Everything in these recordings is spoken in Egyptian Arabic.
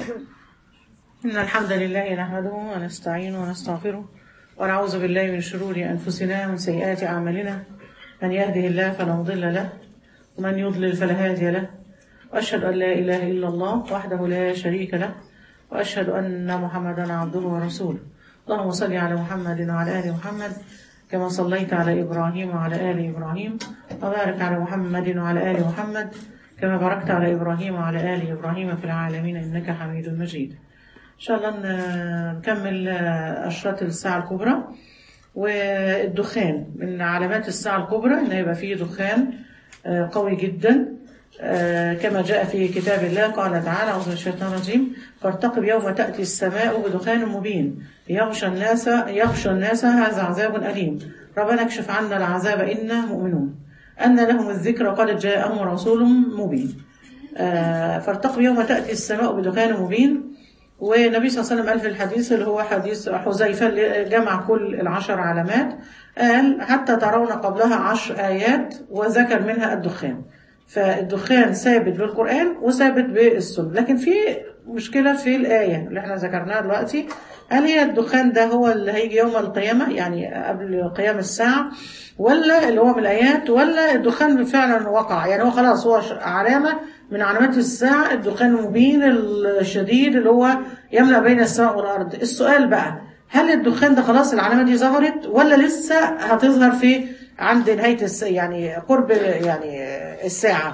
إن الحمد لله نحمده ونستعينه ونستغفره ونعوذ بالله من شرور أنفسنا ومن سيئات أعمالنا من يهده الله فلا مضل له ومن يضلل فلا هادي له وأشهد أن لا إله إلا الله وحده لا شريك له وأشهد أن محمدا عبده ورسوله اللهم صل على محمد وعلى آل محمد كما صليت على إبراهيم وعلى آل إبراهيم وبارك على محمد وعلى آل محمد كما باركت على إبراهيم وعلى آل إبراهيم في العالمين إنك حميد مجيد إن شاء الله ن- نكمل آه، أشراط الساعة الكبرى والدخان من علامات الساعة الكبرى إن يبقى فيه دخان آه، قوي جدا آه، كما جاء في كتاب الله قال تعالى أعوذ بالله من الشيطان الرجيم فارتقب يوم تأتي السماء بدخان مبين يغشى الناس يغشى الناس هذا عذاب أليم ربنا اكشف عنا العذاب إنا مؤمنون أن لهم الذكر قد جاءهم رسول مبين آه، فارتقب يوم تأتي السماء بدخان مبين والنبي صلى الله عليه وسلم قال في الحديث اللي هو حديث حذيفة اللي جمع كل العشر علامات قال حتى ترون قبلها عشر آيات وذكر منها الدخان فالدخان ثابت بالقرآن وثابت بالسنة لكن في مشكلة في الآية اللي احنا ذكرناها دلوقتي هل هي الدخان ده هو اللي هيجي يوم القيامة يعني قبل قيام الساعة ولا اللي هو من الآيات ولا الدخان فعلا وقع يعني هو خلاص هو ش- علامة من علامات الساعة الدخان المبين الشديد اللي هو يملأ بين السماء والأرض السؤال بقى هل الدخان ده خلاص العلامة دي ظهرت ولا لسه هتظهر في عند نهاية الس... يعني قرب يعني الساعة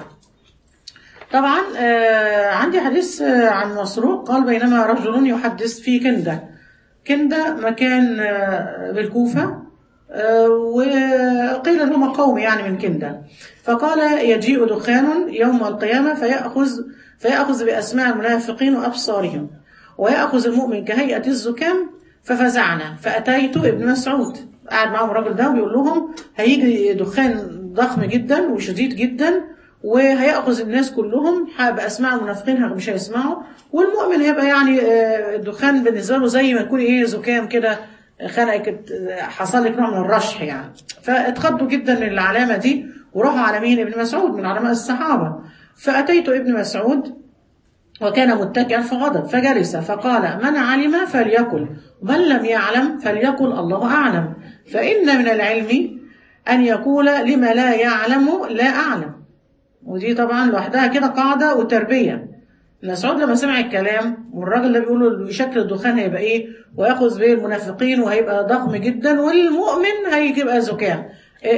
طبعا آه، عندي حديث آه، عن مسروق قال بينما رجل يحدث في كندة كندة مكان آه، بالكوفة آه، وقيل ان هم قوم يعني من كندة فقال يجيء دخان يوم القيامة فيأخذ فيأخذ بأسماء المنافقين وأبصارهم ويأخذ المؤمن كهيئة الزكام ففزعنا فأتيت ابن مسعود قاعد معاهم الراجل ده وبيقول لهم هيجي دخان ضخم جدا وشديد جدا وهيأخذ الناس كلهم بأسماء المنافقين مش هيسمعوا والمؤمن هيبقى يعني آه، الدخان بالنسبة له زي ما يكون ايه زكام كده خنقك حصل لك نوع من الرشح يعني فاتخضوا جدا من العلامة دي وراحوا على مين ابن مسعود من علماء الصحابة فأتيت ابن مسعود وكان متكئا فغضب فجلس فقال من علم فليقل ومن لم يعلم فليقل الله أعلم فإن من العلم أن يقول لما لا يعلم لا أعلم ودي طبعا لوحدها كده قاعدة وتربية مسعود لما سمع الكلام والراجل ده بيقول له شكل الدخان هيبقى ايه وياخذ به المنافقين وهيبقى ضخم جدا والمؤمن هيبقى زكام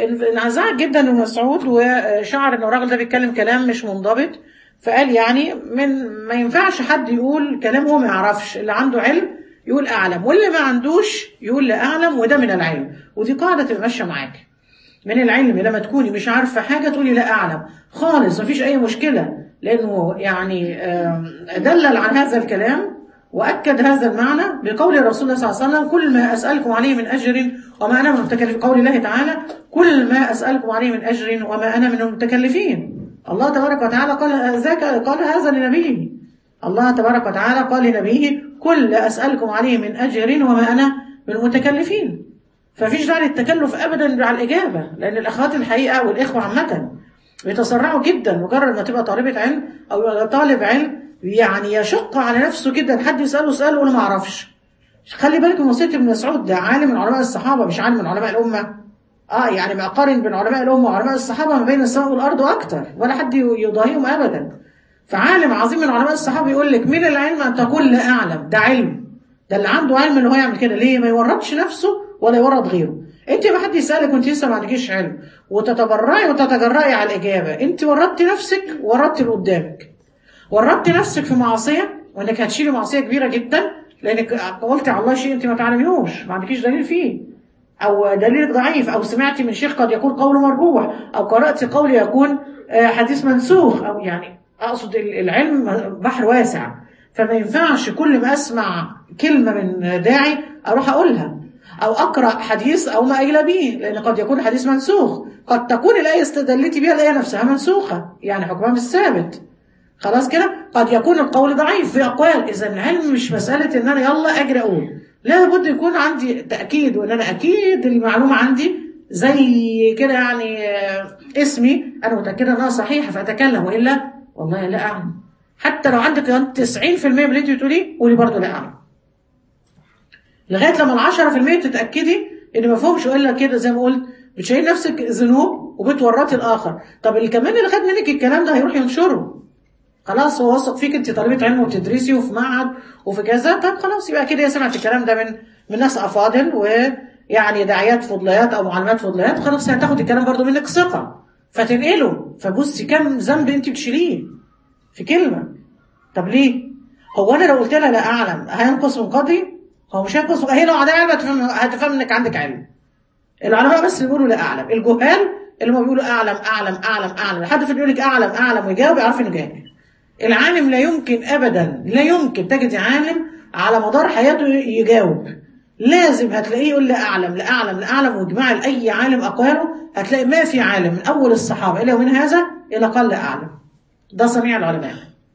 انعزع جدا من مسعود وشعر ان الراجل ده بيتكلم كلام مش منضبط فقال يعني من ما ينفعش حد يقول كلام هو ما يعرفش اللي عنده علم يقول اعلم واللي ما عندوش يقول لا اعلم وده من العلم ودي قاعده تبقى ماشيه معاك من العلم لما تكوني مش عارفه حاجه تقولي لا اعلم خالص مفيش اي مشكله لانه يعني آم، دلل عن هذا الكلام واكد هذا المعنى بقول الرسول صلى الله عليه وسلم كل ما اسالكم عليه من اجر وما انا من المتكلفين قول الله تعالى كل ما اسالكم عليه من اجر وما انا من المتكلفين الله تبارك وتعالى قال ذاك قال هذا لنبيه الله تبارك وتعالى قال لنبيه كل اسالكم عليه من اجر وما انا من المتكلفين ففيش داعي للتكلف ابدا على الاجابه لان الاخوات الحقيقه والاخوه عامه بيتسرعوا جدا مجرد ما تبقى طالبه علم او طالب علم يعني يشق على نفسه جدا حد يساله سؤال يقول ما اعرفش خلي بالك من وصيه ابن مسعود ده عالم من علماء الصحابه مش عالم من علماء الامه اه يعني ما اقارن بين علماء الامه وعلماء الصحابه ما بين السماء والارض واكتر ولا حد يضاهيهم ابدا فعالم عظيم من علماء الصحابه يقول لك من العلم ان تقول لا اعلم ده علم ده اللي عنده علم اللي هو يعمل كده ليه ما يورطش نفسه ولا يورط غيره انت ما حد يسالك وانت لسه ما عندكيش علم وتتبرعي وتتجرأي على الاجابه انت ورطتي نفسك ورطتي اللي قدامك ورطتي نفسك في معصيه وانك هتشيلي معصيه كبيره جدا لانك قلتي على الله شيء انت ما تعلميهوش ما عندكيش دليل فيه او دليلك ضعيف او سمعتي من شيخ قد يكون قوله مرجوح او قرات قول يكون آه، حديث منسوخ او يعني اقصد ال- العلم بحر واسع فما ينفعش كل ما اسمع كلمه من داعي اروح اقولها او اقرا حديث او ما الى به لان قد يكون حديث منسوخ قد تكون الايه استدلتي بها الايه نفسها منسوخه يعني حكمها مش ثابت خلاص كده قد يكون القول ضعيف في اقوال اذا العلم مش مساله ان انا يلا اجري اقول لابد يكون عندي تاكيد وان انا اكيد المعلومه عندي زي كده يعني آه، اسمي انا متاكده انها صحيحه فاتكلم والا والله لا اعلم حتى لو عندك 90% من اللي انت بتقوليه قولي برضه لا اعلم لغايه لما ال 10% تتاكدي ان ما فيهمش الا كده زي ما قلت بتشيل نفسك ذنوب وبتورطي الاخر طب اللي كمان اللي خد منك الكلام ده هيروح ينشره خلاص هو واثق فيك انت طالبه علم وبتدرسي وفي معهد وفي كذا طب خلاص يبقى كده هي سمعت الكلام ده من من ناس افاضل ويعني داعيات فضليات او معلمات فضليات خلاص هتاخد الكلام برضو منك ثقه فتنقله فبصي كم ذنب انت بتشيليه في كلمه طب ليه؟ هو انا لو قلت لها لا اعلم هينقص من قدري؟ هو مش هينقص هي لو عندها علم هتفهم هتفهم انك عندك علم العلماء بس اللي بيقولوا لا اعلم الجهال اللي هم بيقولوا اعلم اعلم اعلم اعلم لحد في بيقول لك اعلم اعلم ويجاوب يعرف انه جاهل العالم لا يمكن ابدا لا يمكن تجد عالم على مدار حياته يجاوب لازم هتلاقيه يقول لا اعلم لا اعلم لا اعلم واجماع لاي عالم اقواله هتلاقي ما في عالم من اول الصحابه الى يومنا هذا الى قال لا اعلم ده صنيع العلماء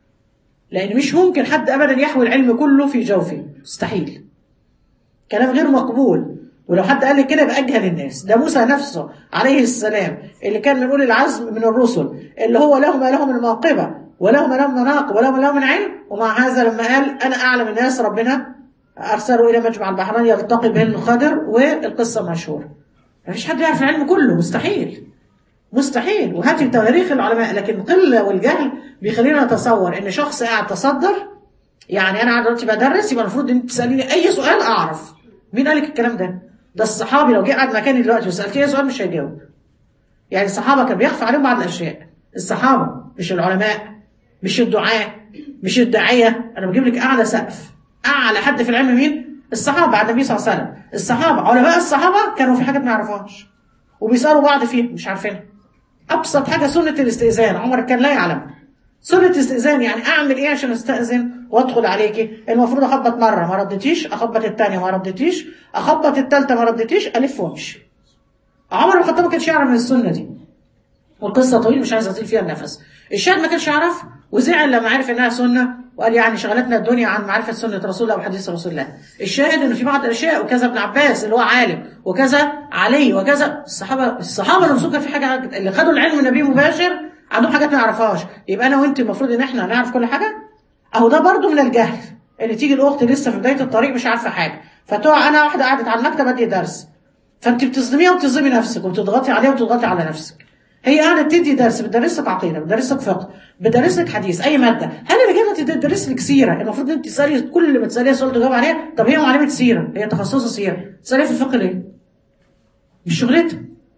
لان مش ممكن حد ابدا يحوي العلم كله في جوفه مستحيل كلام غير مقبول ولو حد قال لي كده يبقى اجهل الناس ده موسى نفسه عليه السلام اللي كان من اولي العزم من الرسل اللي هو له ما له من المواقبه وله ما له من مناقب وله ما له من علم ومع هذا لما قال انا اعلم الناس ربنا ارسله الى مجمع البحرين يلتقي به الخضر والقصه مشهوره مفيش حد يعرف العلم كله مستحيل مستحيل وهاتي تاريخ العلماء لكن القله والجهل بيخلينا نتصور ان شخص قاعد تصدر يعني انا قاعد دلوقتي بدرس يبقى المفروض انت تساليني اي سؤال اعرف مين قال لك الكلام ده ده الصحابي لو جه قعد مكاني دلوقتي وسالتيه سؤال مش هيجاوب يعني الصحابه كان بيخفى عليهم بعض الاشياء الصحابه مش العلماء مش الدعاة مش الداعيه انا بجيب لك اعلى سقف اعلى حد في العلم مين الصحابه بعد النبي صلى الله عليه وسلم الصحابه علماء الصحابه كانوا في حاجات ما يعرفوهاش وبيسالوا بعض فيها مش عارفينها ابسط حاجه سنه الاستئذان عمر كان لا يعلم سنة استئذان يعني اعمل ايه عشان استأذن وادخل عليكي المفروض اخبط مرة ما ردتيش اخبط الثانية ما ردتيش اخبط الثالثة ما ردتيش الف وامشي عمر بن الخطاب ما كانش يعرف من السنة دي والقصة طويلة مش عايز اطيل فيها النفس الشاهد ما كانش يعرف وزعل لما عرف انها سنة وقال يعني شغلتنا الدنيا عن معرفة سنة رسول الله وحديث رسول الله الشاهد انه في بعض الاشياء وكذا ابن عباس اللي هو عالم وكذا علي وكذا الصحابة الصحابة اللي مسوكة في حاجة اللي خدوا العلم من النبي مباشر عندهم حاجات ما نعرفهاش يبقى انا وانت المفروض ان احنا نعرف كل حاجه اهو ده برضو من الجهل اللي تيجي الاخت لسه في بدايه الطريق مش عارفه حاجه فتقع انا واحده قعدت على المكتب ادي درس فانت بتظلميها وبتظلمي نفسك وبتضغطي عليها وبتضغطي على نفسك هي قاعده بتدي درس بتدرسك عقيده بتدرسك فقه بتدرسك حديث اي ماده هل اللي جايه تدرس لك سيره المفروض انت تسالي كل اللي بتساليها سؤال تجاوب عليه طب هي معلمه سيره هي تخصصها سيره تساليها في الفقه ليه؟ مش شغلتها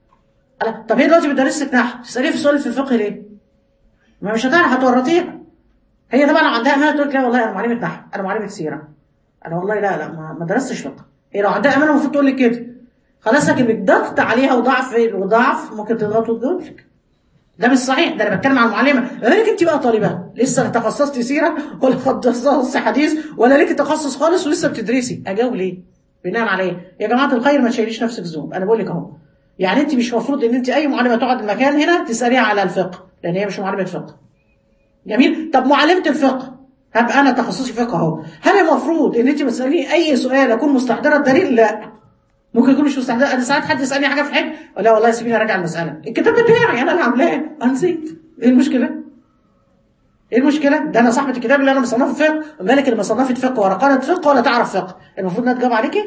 طب هي دلوقتي بتدرس لك نحو تساليها في سؤال في الفقه ليه؟ ما مش هتعرف هتورطيها هي طبعا عندها امانه تقول لك لا والله انا معلمه نحو انا معلمه سيره انا والله لا لا ما, ما درستش فقه هي لو عندها امانه المفروض تقول لك كده خلاص لكن بالضغط عليها وضعف وضعف ممكن تضغط وتجاوب لك ده مش صحيح ده انا بتكلم عن المعلمه غيرك انت بقى طالبه لسه لا تخصصتي سيره ولا تخصصتي حديث ولا ليكي تخصص خالص ولسه بتدرسي اجاوب ليه؟ بناء على ايه؟ يا جماعه الخير ما تشيليش نفسك ذنوب انا بقول لك اهو يعني انت مش المفروض ان انت اي معلمه تقعد المكان هنا تساليها على الفقه لان هي مش معلمه فقه جميل طب معلمه الفقه هبقى انا تخصصي فقه اهو هل المفروض ان انت بتساليني اي سؤال اكون مستحضره الدليل لا ممكن يكون مش مستحضره انا ساعات حد يسالني حاجه في الحج لا والله سيبيني اراجع المساله الكتاب بتاعي انا اللي عاملاه انا نسيت ايه المشكله ايه المشكله ده انا صاحبه الكتاب اللي انا مصنفه فقه مالك اللي مصنفه فقه ولا قالت فقه ولا تعرف فقه المفروض انها تجاوب عليكي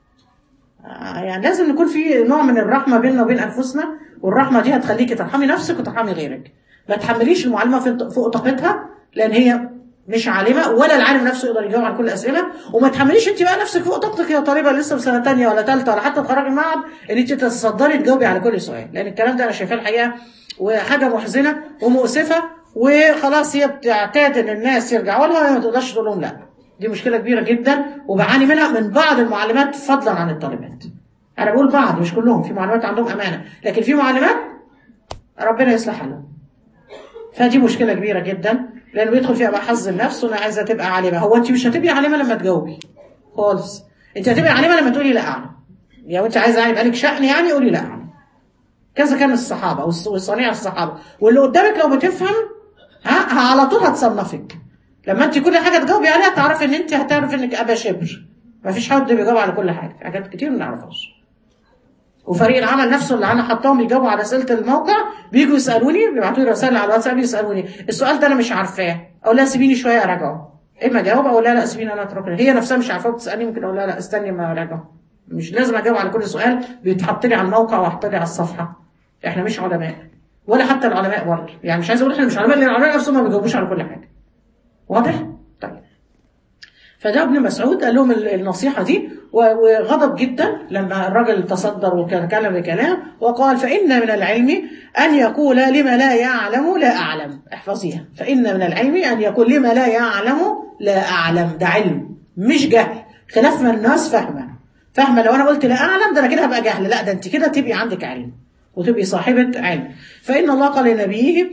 آه يعني لازم نكون في نوع من الرحمه بيننا وبين انفسنا والرحمه دي هتخليكي ترحمي نفسك وترحمي غيرك ما تحمليش المعلمه فوق طاقتها لان هي مش عالمه ولا العالم نفسه يقدر يجاوب على كل الاسئله وما تحمليش انت بقى نفسك فوق طاقتك يا طالبه لسه في سنه ثانيه ولا ثالثه ولا حتى تخرجي المعهد ان انت تتصدري تجاوبي على كل سؤال لان الكلام ده انا شايفاه الحقيقه وحاجه محزنه ومؤسفه وخلاص هي بتعتاد ان الناس يرجعوا لها ما تقدرش تقول لهم لا دي مشكله كبيره جدا وبعاني منها من بعض المعلمات فضلا عن الطالبات انا بقول بعض مش كلهم في معلمات عندهم امانه لكن في معلمات ربنا يصلح حالهم فدي مشكله كبيره جدا لانه بيدخل فيها بقى حظ النفس وانا عايزه تبقى عالمه هو انت مش هتبقي عالمه لما تجاوبي خالص انت هتبقي عالمه لما تقولي لا اعلم يعني انت عايزه يبقى لك شأن يعني قولي لا اعلم كذا كان الصحابه والصنيع الصحابه واللي قدامك لو بتفهم ها على طول هتصنفك لما انت كل حاجه تجاوبي عليها تعرفي ان انت هتعرف انك ابا شبر مفيش حد بيجاوب على كل حاجه في حاجات كتير ما نعرفهاش وفريق العمل نفسه اللي انا حطاهم يجاوبوا على اسئله الموقع بيجوا يسالوني بيبعتوا لي رسائل على الواتساب يسالوني السؤال ده انا مش عارفاه اقول لها سيبيني شويه اراجعه اما اجاوب اقول لها لا سيبيني انا اتركني هي نفسها مش عارفه بتسالني ممكن اقول لها لا استني ما اراجعه مش لازم اجاوب على كل سؤال بيتحط لي على الموقع واحط لي على الصفحه احنا مش علماء ولا حتى العلماء برضه يعني مش عايز اقول احنا مش علماء لان العلماء نفسهم ما بيجاوبوش على كل حاجه واضح طيب فده ابن مسعود قال لهم ال- النصيحة دي و- وغضب جدا لما الراجل تصدر وتكلم بكلام وقال فإن من العلم أن يقول لما لا يعلم لا أعلم احفظيها فإن من العلم أن يقول لما لا يعلم لا أعلم ده علم مش جهل خلاف ما الناس فاهمة فاهمة لو أنا قلت لا أعلم ده أنا كده هبقى جهل لا ده أنت كده تبقي عندك علم وتبقي صاحبة علم فإن الله قال لنبيه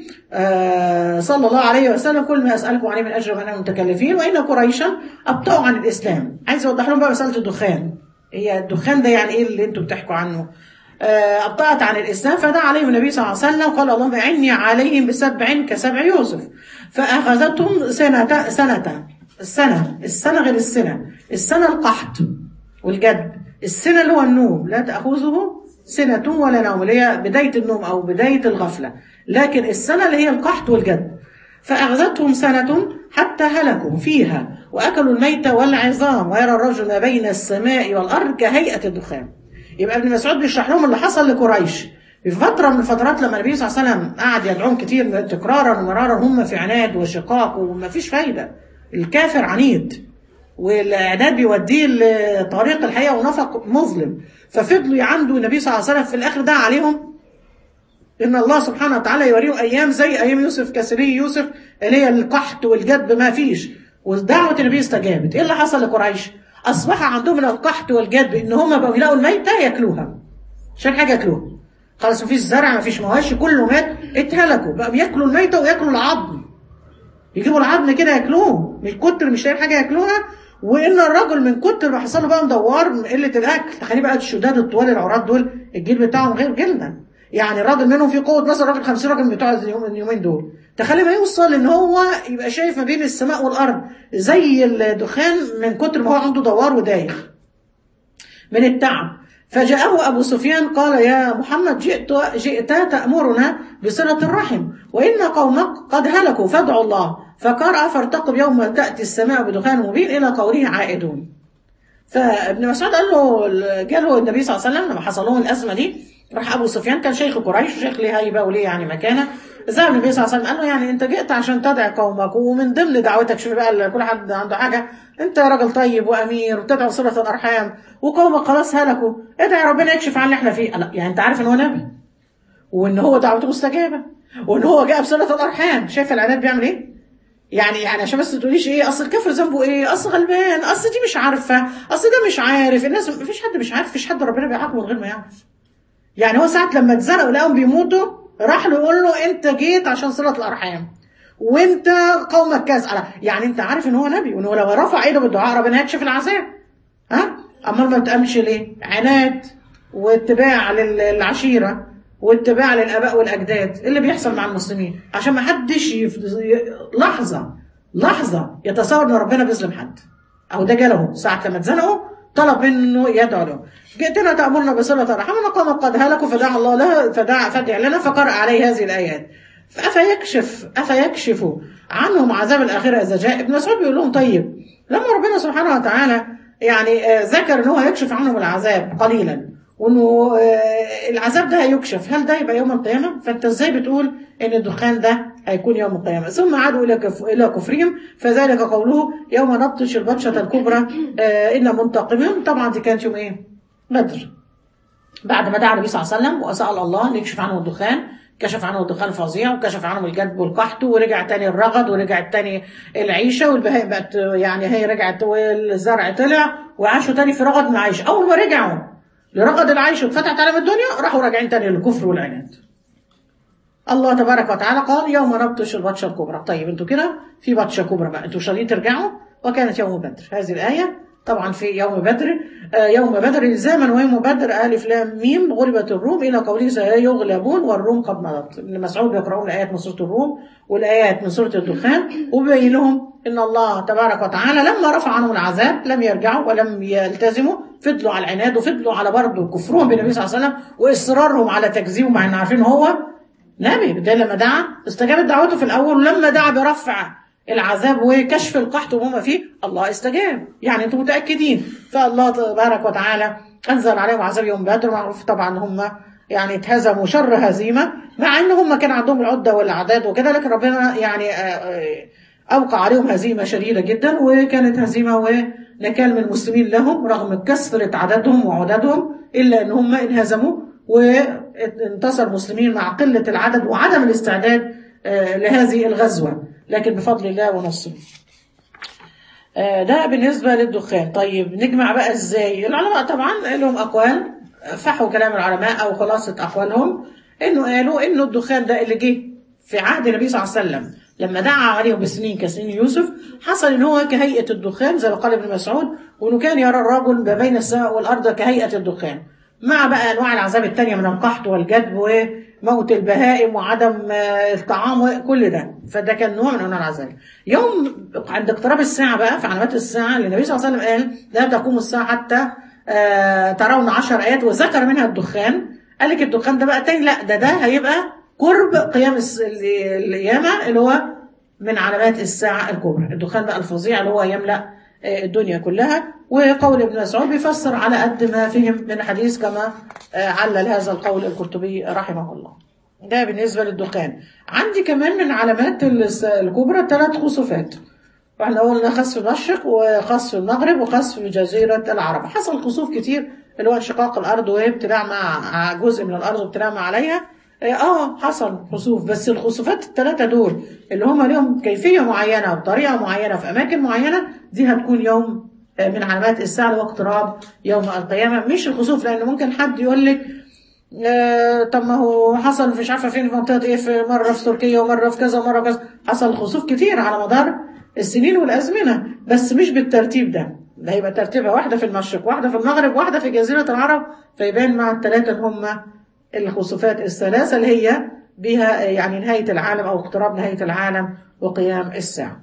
آه صلى الله عليه وسلم كل ما أسألكم عليه من أجر وأنا متكلفين وإن قريشا أبطأوا عن الإسلام عايز أوضح لهم بقى مسألة الدخان هي الدخان ده يعني إيه اللي أنتم بتحكوا عنه آه أبطأت عن الإسلام فدعا عليهم النبي صلى الله عليه وسلم قال اللهم أعني عليهم بسبع كسبع يوسف فأخذتهم سنة سنة السنة السنة غير السنة السنة القحط والجد السنة اللي هو النوم لا تأخذه سنة ولا نوم اللي هي بداية النوم أو بداية الغفلة لكن السنة اللي هي القحط والجد فأخذتهم سنة حتى هلكوا فيها وأكلوا الميت والعظام ويرى الرجل ما بين السماء والأرض كهيئة الدخان يبقى ابن مسعود بيشرح لهم اللي حصل لقريش في فترة من الفترات لما النبي صلى الله عليه وسلم قعد يدعوهم كتير تكرارا ومرارا هم في عناد وشقاق وما فيش فايدة الكافر عنيد والاعداد بيوديه لطريق الحقيقه ونفق مظلم ففضلوا يعندوا النبي صلى الله عليه وسلم في الاخر دعا عليهم ان الله سبحانه وتعالى يوريهم ايام زي ايام يوسف كسري يوسف اللي هي القحط والجد ما فيش ودعوه النبي استجابت ايه اللي حصل لقريش اصبح عندهم من القحط والجد ان هم بقوا يلاقوا الميته ياكلوها عشان حاجه ياكلوها خلاص مفيش زرع مفيش مواشي كله مات اتهلكوا بقوا ياكلوا الميته وياكلوا العظم يجيبوا العظم كده ياكلوه من كتر مش لاقيين حاجه ياكلوها وان الرجل من كتر ما حصل له بقى مدوار من قله الاكل تخيلي بقى الشداد الطوال العراض دول الجيل بتاعهم غير جيلنا يعني الراجل منهم في قوه مثلا راجل 50 راجل بتوع اليوم- اليومين دول تخيلي ما يوصل ان هو يبقى شايف ما بين السماء والارض زي الدخان من كتر ما هو عنده دوار ودايخ من التعب فجاءه أبو سفيان قال يا محمد جئت, جئت تأمرنا بصلة الرحم وإن قومك قد هلكوا فادعوا الله فقرأ فارتقب يوم تأتي السماء بدخان مبين إلى قوله عائدون فابن مسعود قال له جاله النبي صلى الله عليه وسلم لما حصل لهم الأزمة دي راح أبو سفيان كان شيخ قريش وشيخ ليه هيبة وليه يعني مكانة ذهب النبي صلى الله عليه وسلم قال له يعني انت جئت عشان تدعي قومك ومن ضمن دعوتك شوف بقى كل حد عنده حاجه انت راجل طيب وامير وتدعو صله الارحام وقومك خلاص هلكوا ادعي ربنا يكشف عن اللي احنا فيه لا يعني انت عارف ان هو نبي وان هو دعوته مستجابه وان هو جاء بصله الارحام شايف العناد بيعمل ايه؟ يعني يعني عشان بس تقوليش ايه اصل الكافر ذنبه ايه اصل غلبان اصل دي مش عارفه اصل ده مش عارف الناس مفيش حد مش عارف مفيش حد ربنا بيعاقبه من غير ما يعرف يعني هو ساعة لما اتزرقوا لقاهم بيموتوا راح له يقول له انت جيت عشان صلة الارحام وانت قومك كذا يعني انت عارف ان هو نبي وان هو لو رفع ايده بالدعاء ربنا هيكشف العذاب ها امال ما بتأمنش ليه عناد واتباع للعشيرة واتباع للاباء والاجداد إيه اللي بيحصل مع المسلمين عشان ما حدش يف... لحظة لحظة يتصور ان ربنا بيظلم حد او ده جاله ساعة لما اتزنقوا طلب منه يدعو له جئتنا تأمرنا بصلة الرحم ونقام قد هلكوا فدعا الله لها فدعا فدع لنا فقرأ عليه هذه الآيات فأفيكشف أفيكشف عنهم عذاب الآخرة إذا جاء ابن مسعود بيقول لهم طيب لما ربنا سبحانه وتعالى يعني ذكر ان هو هيكشف عنهم العذاب قليلا وانه العذاب ده هيكشف هل ده يبقى يوم القيامه فانت ازاي بتقول ان الدخان ده هيكون يوم القيامه ثم عادوا الى كف... الى كفرهم فذلك قوله يوم نبطش البطشه الكبرى آه ان منتقمون طبعا دي كانت يوم ايه بدر بعد ما دعا النبي صلى الله عليه وسلم وسال الله ان يكشف عنه الدخان كشف عنه الدخان فظيع وكشف عنهم الجدب والقحط ورجع تاني الرغد ورجع تاني العيشه والبهائم بقت يعني هي رجعت والزرع طلع وعاشوا تاني في رغد العيش اول ما رجعوا لرغد العيش واتفتحت عليهم الدنيا راحوا راجعين تاني للكفر والعناد الله تبارك وتعالى قال يوم نبطش البطشه الكبرى طيب انتوا كده في بطشه كبرى بقى انتوا شايفين ترجعوا وكانت يوم بدر هذه الايه طبعا في يوم بدر آه يوم بدر الزاما ويوم بدر الف لام ميم غلبت الروم الى قوله سيغلبون والروم قد مضت ابن مسعود بيقرؤون الايات من سوره الروم والايات من سوره الدخان وبين لهم ان الله تبارك وتعالى لما رفع عنهم العذاب لم يرجعوا ولم يلتزموا فضلوا على العناد وفضلوا على برضه كفرهم بالنبي صلى الله عليه وسلم واصرارهم على تكذيبه مع ان عارفين هو نبي ده لما دعا استجابت دعوته في الاول ولما دعا برفع العذاب وكشف القحط وهم فيه الله استجاب يعني انتم متاكدين فالله تبارك وتعالى انزل عليهم عذاب يوم بدر معروف طبعا هم يعني اتهزموا شر هزيمه مع ان هم كان عندهم العده والاعداد وكده لكن ربنا يعني اوقع عليهم هزيمه شديده جدا وكانت هزيمه ونكال من المسلمين لهم رغم كثره عددهم وعددهم الا ان هم انهزموا وانتصر المسلمين مع قله العدد وعدم الاستعداد لهذه الغزوه لكن بفضل الله ونصره ده بالنسبة للدخان طيب نجمع بقى ازاي العلماء طبعا لهم أقوال فحوا كلام العلماء أو خلاصة أقوالهم إنه قالوا إنه الدخان ده اللي جه في عهد النبي صلى الله عليه وسلم لما دعا عليهم بسنين كسنين يوسف حصل إن هو كهيئة الدخان زي ما قال ابن مسعود وإنه كان يرى الرجل ما بين السماء والأرض كهيئة الدخان مع بقى أنواع العذاب التانية من القحط والجدب وموت البهائم وعدم الطعام وكل ده فده كان نوع من أنواع العذاب يوم عند اقتراب الساعة بقى في علامات الساعة اللي النبي صلى الله عليه وسلم قال لا تقوم الساعة حتى ترون عشر آيات وذكر منها الدخان قال لك الدخان ده بقى تاني لا ده ده هيبقى قرب قيام القيامة اللي هو من علامات الساعة الكبرى الدخان بقى الفظيع اللي هو يملأ الدنيا كلها وقول ابن مسعود بيفسر على قد ما فهم من الحديث كما علل هذا القول القرطبي رحمه الله ده بالنسبة للدخان عندي كمان من علامات الكبرى ثلاث خسوفات واحنا قلنا خسف المشرق وخسف المغرب وخسف جزيرة العرب حصل خسوف كتير اللي هو انشقاق الأرض وابتلاع مع جزء من الأرض وابتلاع ما عليها اه حصل خسوف بس الخسوفات الثلاثة دول اللي هم لهم كيفية معينة وبطريقة معينة في أماكن معينة دي هتكون يوم من علامات الساعة واقتراب يوم القيامة مش الخسوف لأن ممكن حد يقول لك آه طب ما هو حصل مش عارفة فين في منطقة ايه في مرة في تركيا ومرة في كذا ومرة كذا حصل خسوف كتير على مدار السنين والأزمنة بس مش بالترتيب ده ده هيبقى ترتيبها واحدة في المشرق واحدة في المغرب واحدة في جزيرة العرب فيبان مع الثلاثة هم الخسوفات الثلاثة اللي هي بها يعني نهاية العالم أو اقتراب نهاية العالم وقيام الساعة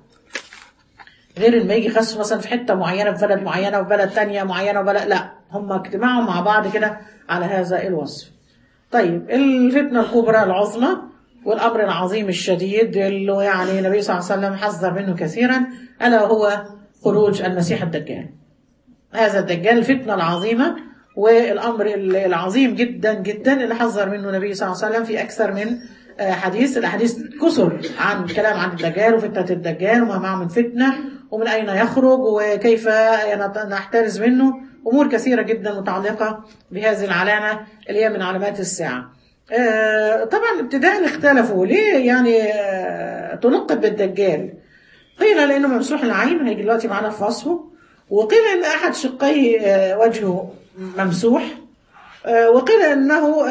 غير لما يجي خسف مثلا في حتة معينة في بلد معينة وفي بلد تانية معينة وبلد لا هم اجتماعهم مع بعض كده على هذا الوصف طيب الفتنة الكبرى العظمى والأمر العظيم الشديد اللي يعني النبي صلى الله عليه وسلم حذر منه كثيرا ألا هو خروج المسيح الدجال هذا الدجال الفتنة العظيمة والأمر العظيم جدا جدا اللي حذر منه النبي صلى الله عليه وسلم في أكثر من حديث الأحاديث كثر عن كلام عن الدجال وفتنة الدجال وما معه من فتنة ومن أين يخرج وكيف نحترز منه أمور كثيرة جدا متعلقة بهذه العلامة اللي هي من علامات الساعة طبعا ابتداء اختلفوا ليه يعني تلقب بالدجال قيل لأنه ممسوح العين هيجي دلوقتي معانا في وصفه وقيل أن أحد شقي وجهه ممسوح وقيل أنه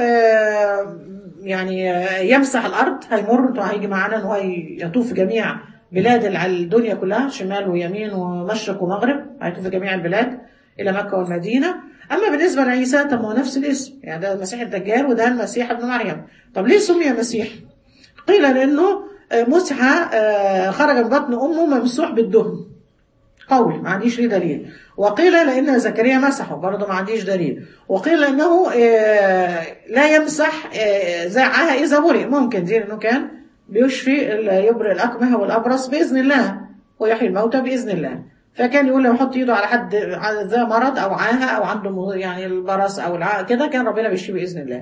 يعني يمسح الأرض هيمر هيجي معانا أنه يطوف جميع بلاد الدنيا كلها شمال ويمين ومشرق ومغرب هيطوف جميع البلاد إلى مكة والمدينة أما بالنسبة لعيسى طب هو نفس الاسم يعني ده المسيح الدجال وده المسيح ابن مريم طب ليه سمي مسيح؟ قيل لأنه مسحة خرج من بطن أمه ممسوح بالدهن قول ما عنديش ليه دليل وقيل لأن زكريا مسحه برضه ما عنديش دليل وقيل أنه لا يمسح زي عاهة إذا برئ ممكن دي لأنه كان بيشفي يبرئ الأكمه والأبرص بإذن الله ويحيي الموتى بإذن الله فكان يقول لو يحط ايده على حد ذا مرض او عاهه او عنده يعني البرص او العاهه كده كان ربنا بيشفيه باذن الله.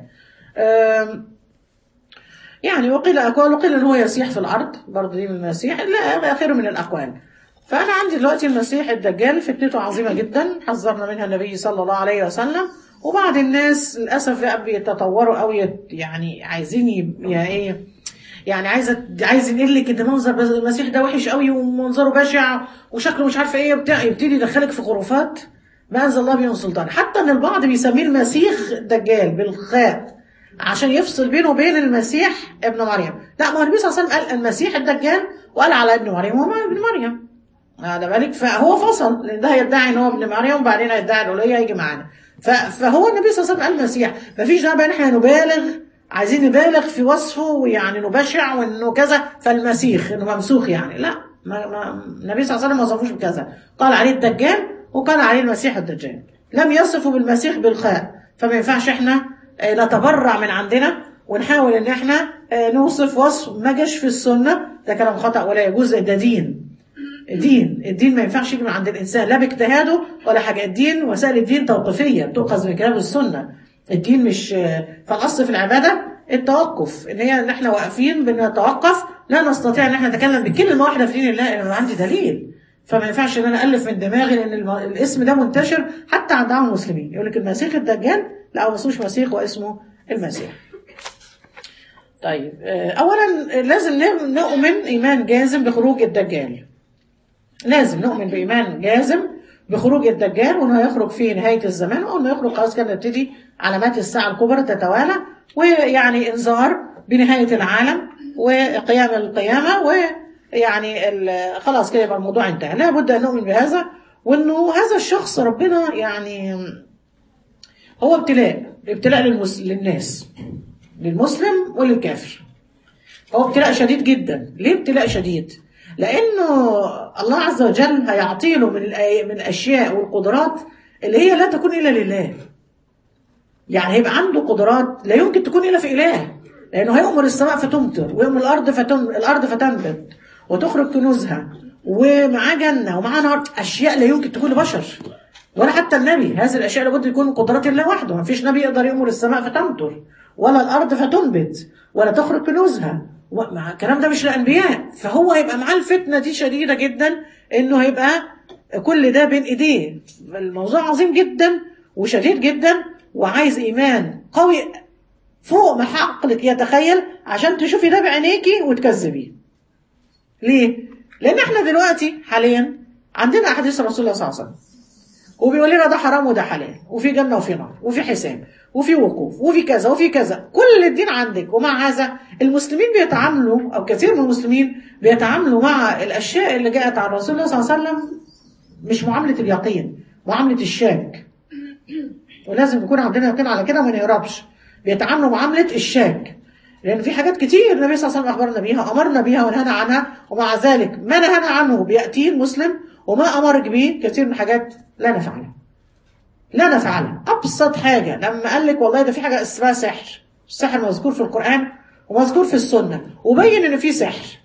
يعني وقيل اقوال وقيل ان هو يسيح في الارض برضه دي من المسيح الى اخره من الاقوال. فانا عندي دلوقتي المسيح الدجال فتنته عظيمه جدا حذرنا منها النبي صلى الله عليه وسلم وبعض الناس للاسف بقى بيتطوروا او يعني عايزين يبقى ايه يعني عايزه عايز ينقل لك ان منظر المسيح ده وحش قوي ومنظره بشع وشكله مش عارفه ايه بتاع يبتدي يدخلك في خرافات ما انزل الله بهم سلطان حتى ان البعض بيسميه المسيح دجال بالخاء عشان يفصل بينه وبين المسيح ابن مريم لا ما هو النبي صلى الله عليه وسلم قال المسيح الدجال وقال على ابن مريم وهو ابن مريم هذا بالك فهو فصل لان ده هيدعي ان هو ابن مريم وبعدين هيدعي الالوهيه هيجي معانا فهو النبي صلى الله عليه وسلم قال المسيح مفيش داعي بقى ان احنا نبالغ عايزين نبالغ في وصفه ويعني انه بشع وانه كذا فالمسيح انه ممسوخ يعني لا ما ما النبي صلى الله عليه وسلم ما وصفوش بكذا قال عليه الدجال وقال عليه المسيح الدجال لم يصفوا بالمسيح بالخاء فما ينفعش احنا نتبرع من عندنا ونحاول ان احنا نوصف وصف ما جاش في السنه ده كلام خطا ولا يجوز ده دين دين الدين ما ينفعش يجي من عند الانسان لا باجتهاده ولا حاجه الدين وسائل الدين توقيفيه بتؤخذ من كلام السنه الدين مش فالاصل في العباده التوقف ان هي ان احنا واقفين بنتوقف لا نستطيع ان احنا نتكلم بكلمه واحده في دين الله الا عندي دليل فما ينفعش ان انا الف من دماغي لان الم- الاسم ده منتشر حتى عند عام المسلمين يقول لك المسيح الدجال لا هو ما اسموش مسيح واسمه المسيح طيب آه، اولا لازم ن- نؤمن ايمان جازم بخروج الدجال لازم نؤمن بايمان جازم بخروج الدجال وانه يخرج في نهايه الزمان وانه يخرج خلاص كده نبتدي علامات الساعه الكبرى تتوالى ويعني انذار بنهايه العالم وقيام القيامه ويعني ال- خلاص كده يبقى الموضوع انتهى لابد ان نؤمن بهذا وانه هذا الشخص ربنا يعني هو ابتلاء ابتلاء للمس... للناس للمسلم وللكافر هو ابتلاء شديد جدا ليه ابتلاء شديد لانه الله عز وجل هيعطي له من الأي- من الاشياء والقدرات اللي هي لا تكون الا لله يعني هيبقى عنده قدرات لا يمكن تكون الا في اله لانه هيؤمر السماء فتمطر ويؤمر الارض فتن الارض فتنبت وتخرج كنوزها ومعاه جنه ومعاه نار اشياء لا يمكن تكون لبشر ولا حتى النبي هذه الاشياء لابد يكون من قدرات الله وحده ما فيش نبي يقدر يؤمر السماء فتمطر ولا الارض فتنبت ولا تخرج كنوزها و- مع الكلام ده مش للانبياء فهو هيبقى معاه الفتنه دي شديده جدا انه هيبقى كل ده بين ايديه الموضوع عظيم جدا وشديد جدا وعايز ايمان قوي فوق ما عقلك يتخيل عشان تشوفي ده بعينيكي وتكذبيه ليه؟ لان احنا دلوقتي حاليا عندنا احاديث رسول الله صلى الله عليه وسلم وبيقول لنا ده حرام وده حلال وفي جنه وفي نار وفي حساب وفي وقوف وفي كذا وفي كذا كل الدين عندك ومع هذا المسلمين بيتعاملوا او كثير من المسلمين بيتعاملوا مع الاشياء اللي جاءت عن رسول الله صلى الله عليه وسلم مش معامله اليقين معامله الشاك ولازم يكون عندنا يقين على كده وما نهربش بيتعاملوا معامله الشاك لان في حاجات كتير النبي صلى الله عليه وسلم اخبرنا بيها امرنا بيها ونهانا عنها ومع ذلك ما نهانا عنه بياتيه المسلم وما امرك به كثير من الحاجات لا نفعلها لا نفعلها ابسط حاجه لما قال لك والله ده في حاجه اسمها سحر السحر مذكور في القران ومذكور في السنه وبين ان في سحر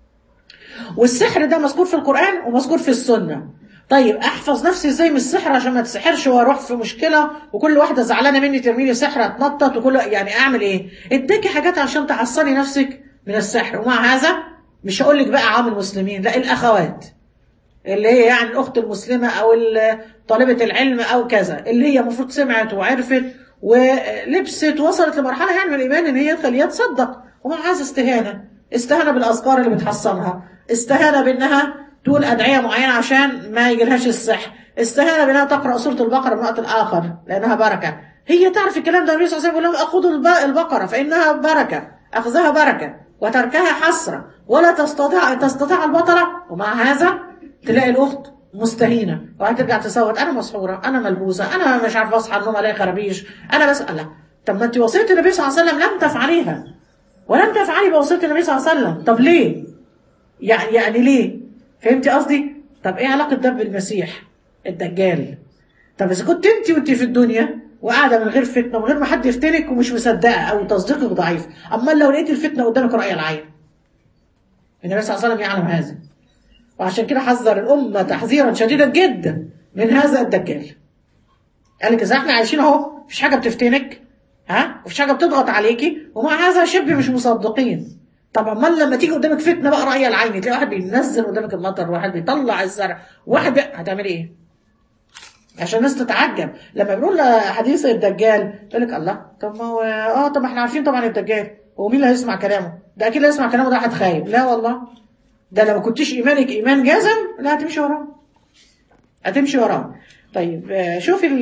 والسحر ده مذكور في القرآن ومذكور في السنة طيب احفظ نفسي ازاي من السحر عشان ما تسحرش واروح في مشكله وكل واحده زعلانه مني ترمي لي سحر اتنطط وكل يعني اعمل ايه؟ اداكي حاجات عشان تحصني نفسك من السحر ومع هذا مش هقول لك بقى عام المسلمين لا الاخوات اللي هي يعني الاخت المسلمه او ال- طالبه العلم او كذا اللي هي المفروض سمعت وعرفت ولبست وصلت لمرحله يعني من الايمان ان هي تخليها تصدق ومع هذا استهانه استهانه بالاذكار اللي بتحصنها استهانه بانها تقول ادعيه معينه عشان ما يجيلهاش السحر استهانه بانها تقرا سوره البقره من وقت الاخر لانها بركه هي تعرف الكلام ده النبي صلى الله عليه وسلم يقول لهم اخذوا الب- البقره فانها بركه اخذها بركه وتركها حسره ولا تستطيع تستطيع البطله ومع هذا تلاقي الاخت مستهينه وهترجع تصوت انا مسحوره انا ملبوسه انا مش عارفه اصحى النوم الاقي خرابيش انا بس لا طب ما انت وصيه النبي صلى الله عليه وسلم لم تفعليها ولم تفعلي بوصيه النبي صلى الله عليه وسلم طب ليه يعني يعني ليه فهمتي قصدي طب ايه علاقه ده بالمسيح الدجال طب اذا كنت انت وانت في الدنيا وقاعده من غير فتنه من غير ما حد يفتنك ومش مصدقه او تصديقك ضعيف اما لو لقيت الفتنه قدامك راي العين النبي صلى الله عليه وسلم يعلم هذا وعشان كده حذر الامه تحذيرا شديدا جدا من هذا الدجال قال لك اذا احنا عايشين اهو مفيش حاجه بتفتنك ها مفيش حاجه بتضغط عليكي ومع هذا شبه مش مصدقين طب امال لما تيجي قدامك فتنه بقى راي العين تلاقي واحد بينزل قدامك المطر واحد بيطلع الزرع واحد بي... هتعملي ايه؟ عشان الناس تتعجب لما بنقول حديث الدجال تقول لك الله طب ما هو اه طب ما احنا عارفين طبعا الدجال هو مين اللي هيسمع كلامه؟ ده اكيد اللي هيسمع كلامه ده واحد خايب لا والله ده لو ما كنتش ايمانك ايمان جازم لا هتمشي وراه هتمشي وراه طيب آه، شوف ال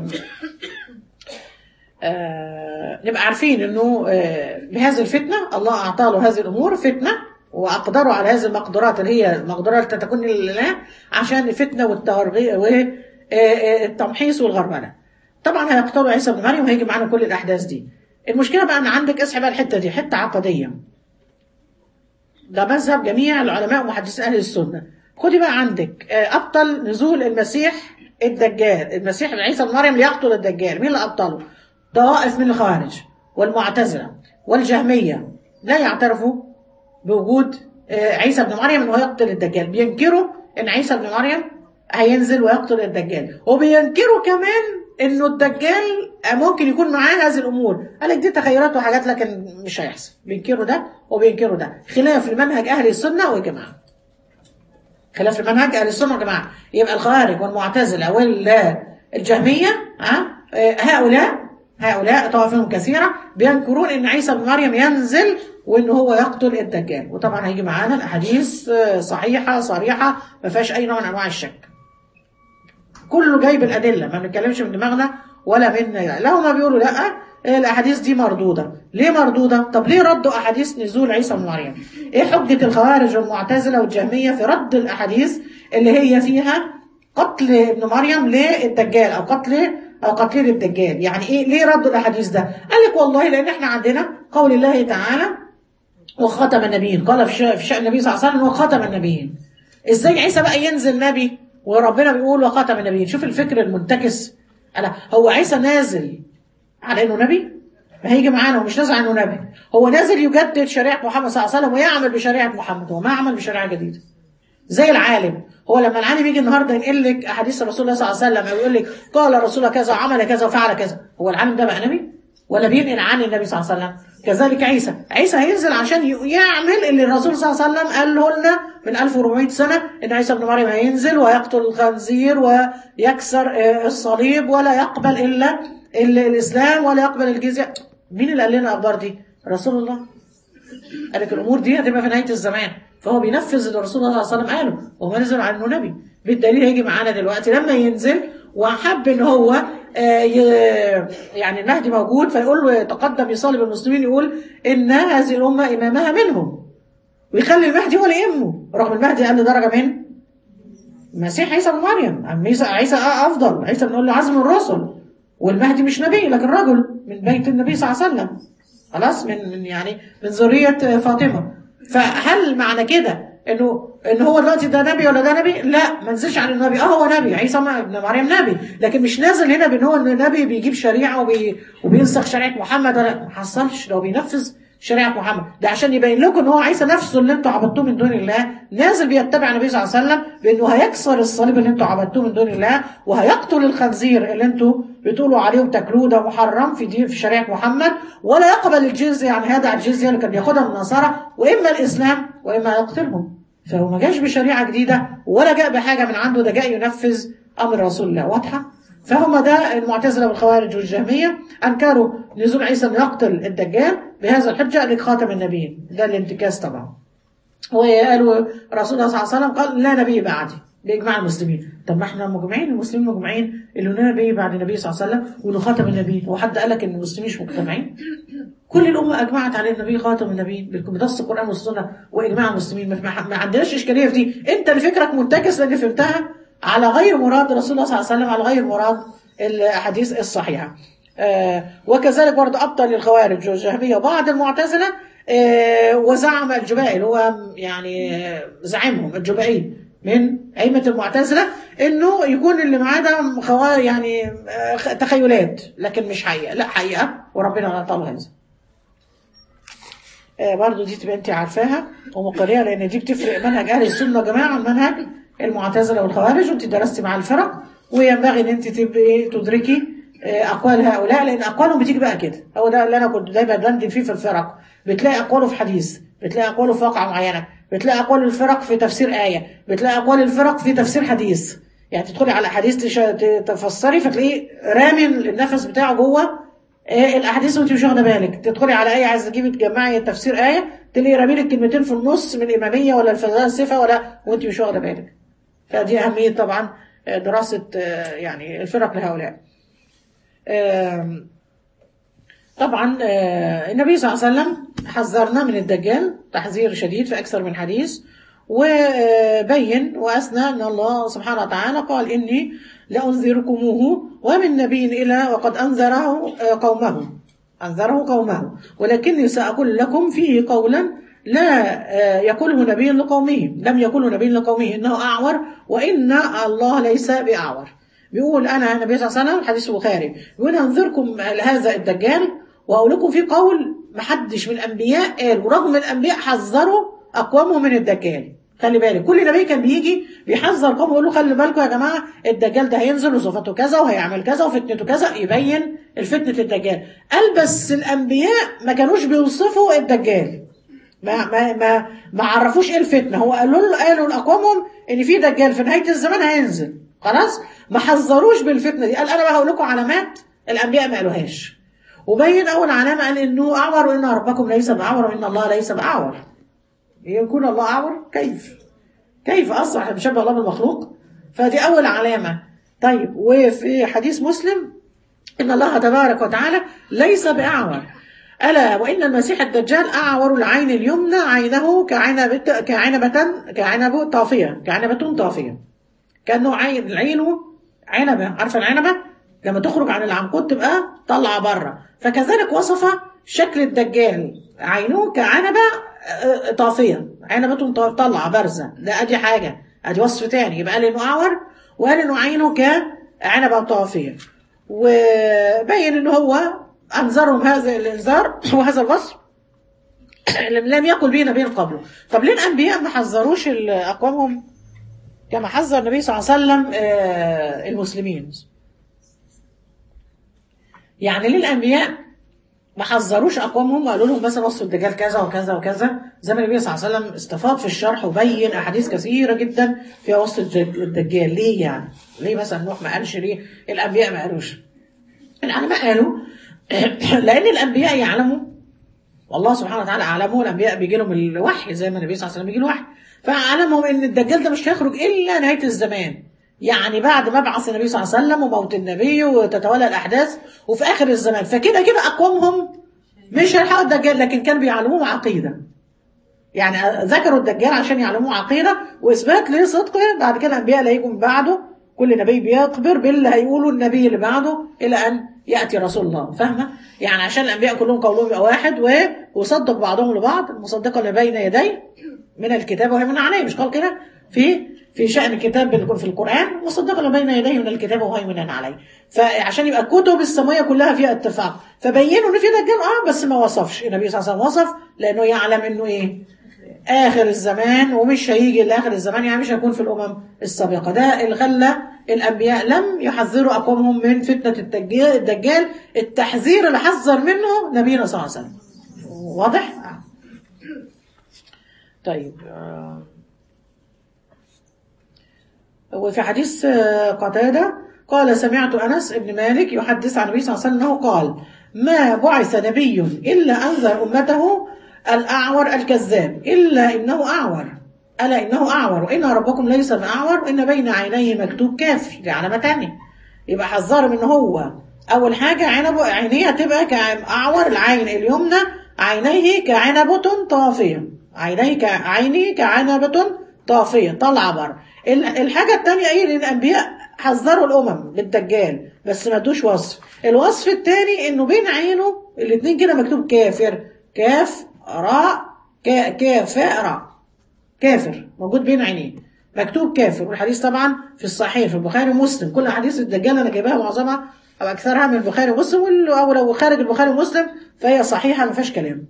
آه، نبقى عارفين انه آه، بهذه الفتنه الله اعطى له هذه الامور فتنه واقدره على هذه المقدرات اللي هي المقدرات تكون لله عشان الفتنه والترغيب والتمحيص والغربله. طبعا هيقتلوا عيسى بن مريم وهيجي معانا كل الاحداث دي. المشكله بقى ان عندك اصحى بقى الحته دي حته عقديه. ده مذهب جميع العلماء ومحدثي اهل السنه. خدي بقى عندك آه، ابطل نزول المسيح الدجال، المسيح عيسى بن مريم ليقتل الدجال، مين اللي ابطله؟ طوائف من الخوارج والمعتزله والجهميه لا يعترفوا بوجود آه، عيسى بن مريم انه يقتل الدجال بينكروا ان عيسى بن مريم هينزل ويقتل الدجال وبينكروا كمان انه الدجال ممكن يكون معاه هذه الامور قال لك دي تخيلات وحاجات لكن مش هيحصل بينكروا ده وبينكروا ده خلاف لمنهج اهل السنه والجماعه خلاف المنهج اهل السنه والجماعه يبقى الخوارج والمعتزله والجهميه ها آه، هؤلاء هؤلاء طوائفهم كثيره بينكرون ان عيسى بن مريم ينزل وان هو يقتل الدجال وطبعا هيجي معانا الاحاديث آه، صحيحه صريحه ما فيهاش اي نوع من انواع الشك كله جايب الادله ما بنتكلمش من دماغنا ولا من لا هما بيقولوا لا الاحاديث دي مردوده ليه مردوده طب ليه ردوا احاديث نزول عيسى بن مريم ايه حجه الخوارج والمعتزله والجهميه في رد الاحاديث اللي هي فيها قتل ابن مريم للدجال او قتل او قتل الدجال يعني ايه ليه ردوا الاحاديث ده قال لك والله لان احنا عندنا قول الله تعالى وخاتم النبيين قال في شأن- في شأن النبي صلى الله عليه وسلم وخاتم النبيين ازاي عيسى بقى ينزل نبي وربنا بيقول وخاتم النبيين شوف الفكر المنتكس ألا هو عيسى نازل على انه نبي ما هيجي معانا ومش نازل على انه نبي هو نازل يجدد شريعه محمد صلى الله عليه وسلم ويعمل بشريعه محمد هو ما عمل بشريعه جديده زي العالم هو لما العالم يجي النهارده ينقل لك احاديث رسول الله صلى الله عليه وسلم او يقول لك قال رسول الله كذا وعمل كذا وفعل كذا هو العالم ده بقى نبي ولا بينقل عن النبي صلى الله عليه وسلم كذلك عيسى عيسى هينزل عشان ي- يعمل اللي الرسول صلى الله عليه وسلم قاله لنا من 1400 سنه ان عيسى ابن مريم هينزل ويقتل الخنزير ويكسر آه، الصليب ولا يقبل الا إلا الاسلام ولا يقبل الجزيه مين اللي قال لنا الاخبار دي رسول الله قال لك الامور دي هتبقى في نهايه الزمان فهو بينفذ اللي رسول الله صلى الله عليه وسلم قاله وهو نزل على انه نبي بالدليل هيجي معانا دلوقتي لما ينزل وحب ان هو آه، ي- يعني المهدي موجود فيقول له يتقدم يصلي بالمسلمين يقول ان هذه الامه امامها منهم ويخلي المهدي هو اللي يأمه رغم المهدي اقل درجه من المسيح عيسى بن مريم عم عيسى عيسى افضل عيسى بنقول له عزم الرسل والمهدي مش نبي لكن رجل من بيت النبي صلى الله عليه وسلم خلاص من من يعني من ذريه فاطمه فهل معنى كده انه ان هو دلوقتي ده نبي ولا ده نبي؟ لا ما نزلش عن النبي اه هو نبي عيسى ابن مريم نبي لكن مش نازل هنا بان هو إن نبي بيجيب شريعه وبي وبينسخ شريعه محمد ولا ما حصلش ده هو بينفذ شريعه محمد ده عشان يبين لكم ان هو عيسى نفسه اللي انتوا عبدتوه من دون الله نازل بيتبع النبي صلى الله عليه وسلم بانه هيكسر الصليب اللي انتوا عبدتوه من دون الله وهيقتل الخنزير اللي انتوا بتقولوا عليه وتاكلوه ده محرم في دين في شريعه محمد ولا يقبل الجزيه يعني هذا الجزيه اللي كان بياخدها من النصارى واما الاسلام واما يقتلهم فهو ما جاش بشريعه جديده ولا جاء بحاجه من عنده ده جاء ينفذ امر رسول الله واضحه فهم ده المعتزله والخوارج والجهميه انكروا نزول عيسى انه يقتل الدجال بهذا الحجه لك خاتم النبيين ده الانتكاس طبعا وقالوا رسول الله صلى الله عليه وسلم قال لا نبي بعدي باجماع المسلمين طب ما احنا مجمعين المسلمين مجمعين اللي لا نبي بعد النبي صلى الله عليه وسلم وانه خاتم النبيين هو حد قال لك ان المسلمين مش مجتمعين كل الامه اجمعت على النبي خاتم النبيين بنص القران والسنه واجماع المسلمين ما, ما عندناش اشكاليه في دي انت اللي فكرك منتكس لان فهمتها على غير مراد رسول الله صلى الله عليه وسلم على غير مراد الاحاديث الصحيحه آه وكذلك برضه ابطل الخوارج والجهميه وبعض المعتزله آه وزعم الجبائي اللي هو يعني آه زعيمهم الجبائي من أئمة المعتزلة إنه يكون اللي معاه ده خوار يعني آه تخيلات لكن مش حقيقة لا حقيقة وربنا طال هذا آه برضو دي تبقى انت عارفاها ومقرية لان دي بتفرق منهج اهل السنه يا جماعه عن منهج المعتزله والخوارج وانت درستي مع الفرق وينبغي ان انت تبقي تدركي آه اقوال هؤلاء لان اقوالهم بتيجي بقى كده هو ده اللي انا كنت دايما بندن فيه في الفرق بتلاقي اقواله في حديث بتلاقي اقواله في واقعه معينه بتلاقي اقوال الفرق في تفسير ايه بتلاقي اقوال الفرق في تفسير حديث يعني تدخلي على حديث تفسري فتلاقيه رامي النفس بتاعه جوه إيه الاحاديث وانت مش واخده بالك تدخلي على ايه عايزه تجيبي تجمعي تفسير ايه تلاقي رامي لك كلمتين في النص من الاماميه ولا الفلسفه ولا وانت مش واخده بالك فدي اهميه طبعا دراسه يعني الفرق لهؤلاء طبعا النبي صلى الله عليه وسلم حذرنا من الدجال تحذير شديد في اكثر من حديث وبين واثنى ان الله سبحانه وتعالى قال اني لانذركموه ومن نبي الى وقد انذره قومه انذره قومه ولكني ساقول لكم فيه قولا لا يقوله نبي لقومه لم يقوله نبي لقومه انه اعور وان الله ليس باعور بيقول انا النبي صلى الله عليه وسلم حديث البخاري بيقول انذركم هذا الدجال واقول لكم في قول محدش من الانبياء قال ورغم الانبياء حذروا اقوامهم من الدجال خلي بالك كل نبي كان بيجي بيحذر قومه يقول له خلي بالكم يا جماعه الدجال ده هينزل وصفاته كذا وهيعمل كذا وفتنته كذا يبين الفتنه الدجال قال بس الانبياء ما كانوش بيوصفوا الدجال ما ما ما ما عرفوش ايه الفتنه هو قالوا له قالوا لاقوامهم ان في دجال في نهايه الزمان هينزل خلاص ما حذروش بالفتنه دي قال انا بقى هقول لكم علامات الانبياء ما قالوهاش وبين اول علامه قال انه اعور وان ربكم ليس باعور وان الله ليس باعور يكون الله اعور كيف كيف اصلا احنا بنشبه الله بالمخلوق فدي اول علامه طيب وفي حديث مسلم ان الله تبارك وتعالى ليس باعور ألا وإن المسيح الدجال أعور العين اليمنى عينه كعنبة كعنبة كعنبة طافية كعنبة طافية كأنه عين عينه عنبة عارفة العنبة لما تخرج عن العنقود تبقى طالعة بره فكذلك وصف شكل الدجال عينه كعنبة آه، طافية عنبة طالعة بارزة ده أدي حاجة أدي وصف تاني يبقى قال إنه أعور وقال إنه عينه كعنبة طافية وبين إنه هو أنذرهم هذا الإنذار وهذا الوصف لم يقل به نبي قبله طب ليه الأنبياء ما حذروش ال- أقوامهم كما حذر النبي صلى الله عليه وسلم آه، المسلمين يعني ليه الأنبياء ما حذروش أقوامهم وقالوا لهم مثلا وصف الدجال كذا وكذا وكذا زي ما النبي صلى الله عليه وسلم استفاض في الشرح وبين أحاديث كثيرة جدا فيها وصف الدج- الدجال ليه يعني ليه مثلا نوح ما قالش ليه الأنبياء ما قالوش العلماء قالوا لأن الأنبياء يعلموا والله سبحانه وتعالى أعلموا الأنبياء بيجي لهم الوحي زي ما النبي صلى الله عليه وسلم بيجي له وحي فأعلمهم إن الدجال ده مش هيخرج إلا نهاية الزمان يعني بعد مبعث النبي صلى الله عليه وسلم وموت النبي وتتولى الأحداث وفي آخر الزمان فكده كده أقوامهم مش هيلحقوا الدجال لكن كانوا بيعلموهم عقيدة يعني ذكروا الدجال عشان يعلموه عقيدة وإثبات لصدقه بعد كده الأنبياء لا يجوا من بعده كل نبي بيخبر باللي هيقوله النبي اللي بعده إلى أن يأتي رسول الله فاهمة؟ يعني عشان الأنبياء كلهم قولهم يبقى واحد و- وصدق بعضهم لبعض المصدقة اللي بين يديه من الكتاب وهي من عليه مش قال كده في في شأن الكتاب اللي يكون في القرآن مصدقة اللي بين يديه من الكتاب وهيمنا عليه فعشان يبقى الكتب السماوية كلها فيها اتفاق فبينوا ان في دجال اه بس ما وصفش النبي صلى الله عليه وسلم وصف لأنه يعلم انه ايه آخر الزمان ومش هيجي لآخر الزمان يعني مش هيكون في الأمم السابقة ده الغلة الأنبياء لم يحذروا أقوامهم من فتنة الدجال, الدجال التحذير اللي حذر منه نبينا صلى الله عليه وسلم واضح؟ آه. طيب آه. وفي حديث آه، قتادة قال سمعت أنس بن مالك يحدث عن النبي صلى الله عليه وسلم أنه قال ما بعث نبي إلا أنذر أمته الأعور الكذاب إلا إنه أعور ألا إنه أعور وإن ربكم ليس بأعور وإن بين عينيه مكتوب كافر دي علامة تانية يبقى حذرهم إن هو أول حاجة عنب عينيه هتبقى كأعور العين اليمنى عينيه كعنبة طافية عينيه كعيني كعنبة طافية طالعة بره ال- الحاجة التانية ايه ان الانبياء حذروا الامم بالدجال بس ما ادوش وصف الوصف التاني انه بين عينه الاتنين كده مكتوب كافر كاف راء كا- كاف فاء راء كافر موجود بين عينيه مكتوب كافر والحديث طبعا في الصحيح في البخاري ومسلم كل احاديث الدجال انا جايباها معظمها او اكثرها من البخاري ومسلم وال- او لو خارج البخاري ومسلم فهي صحيحه ما فيهاش كلام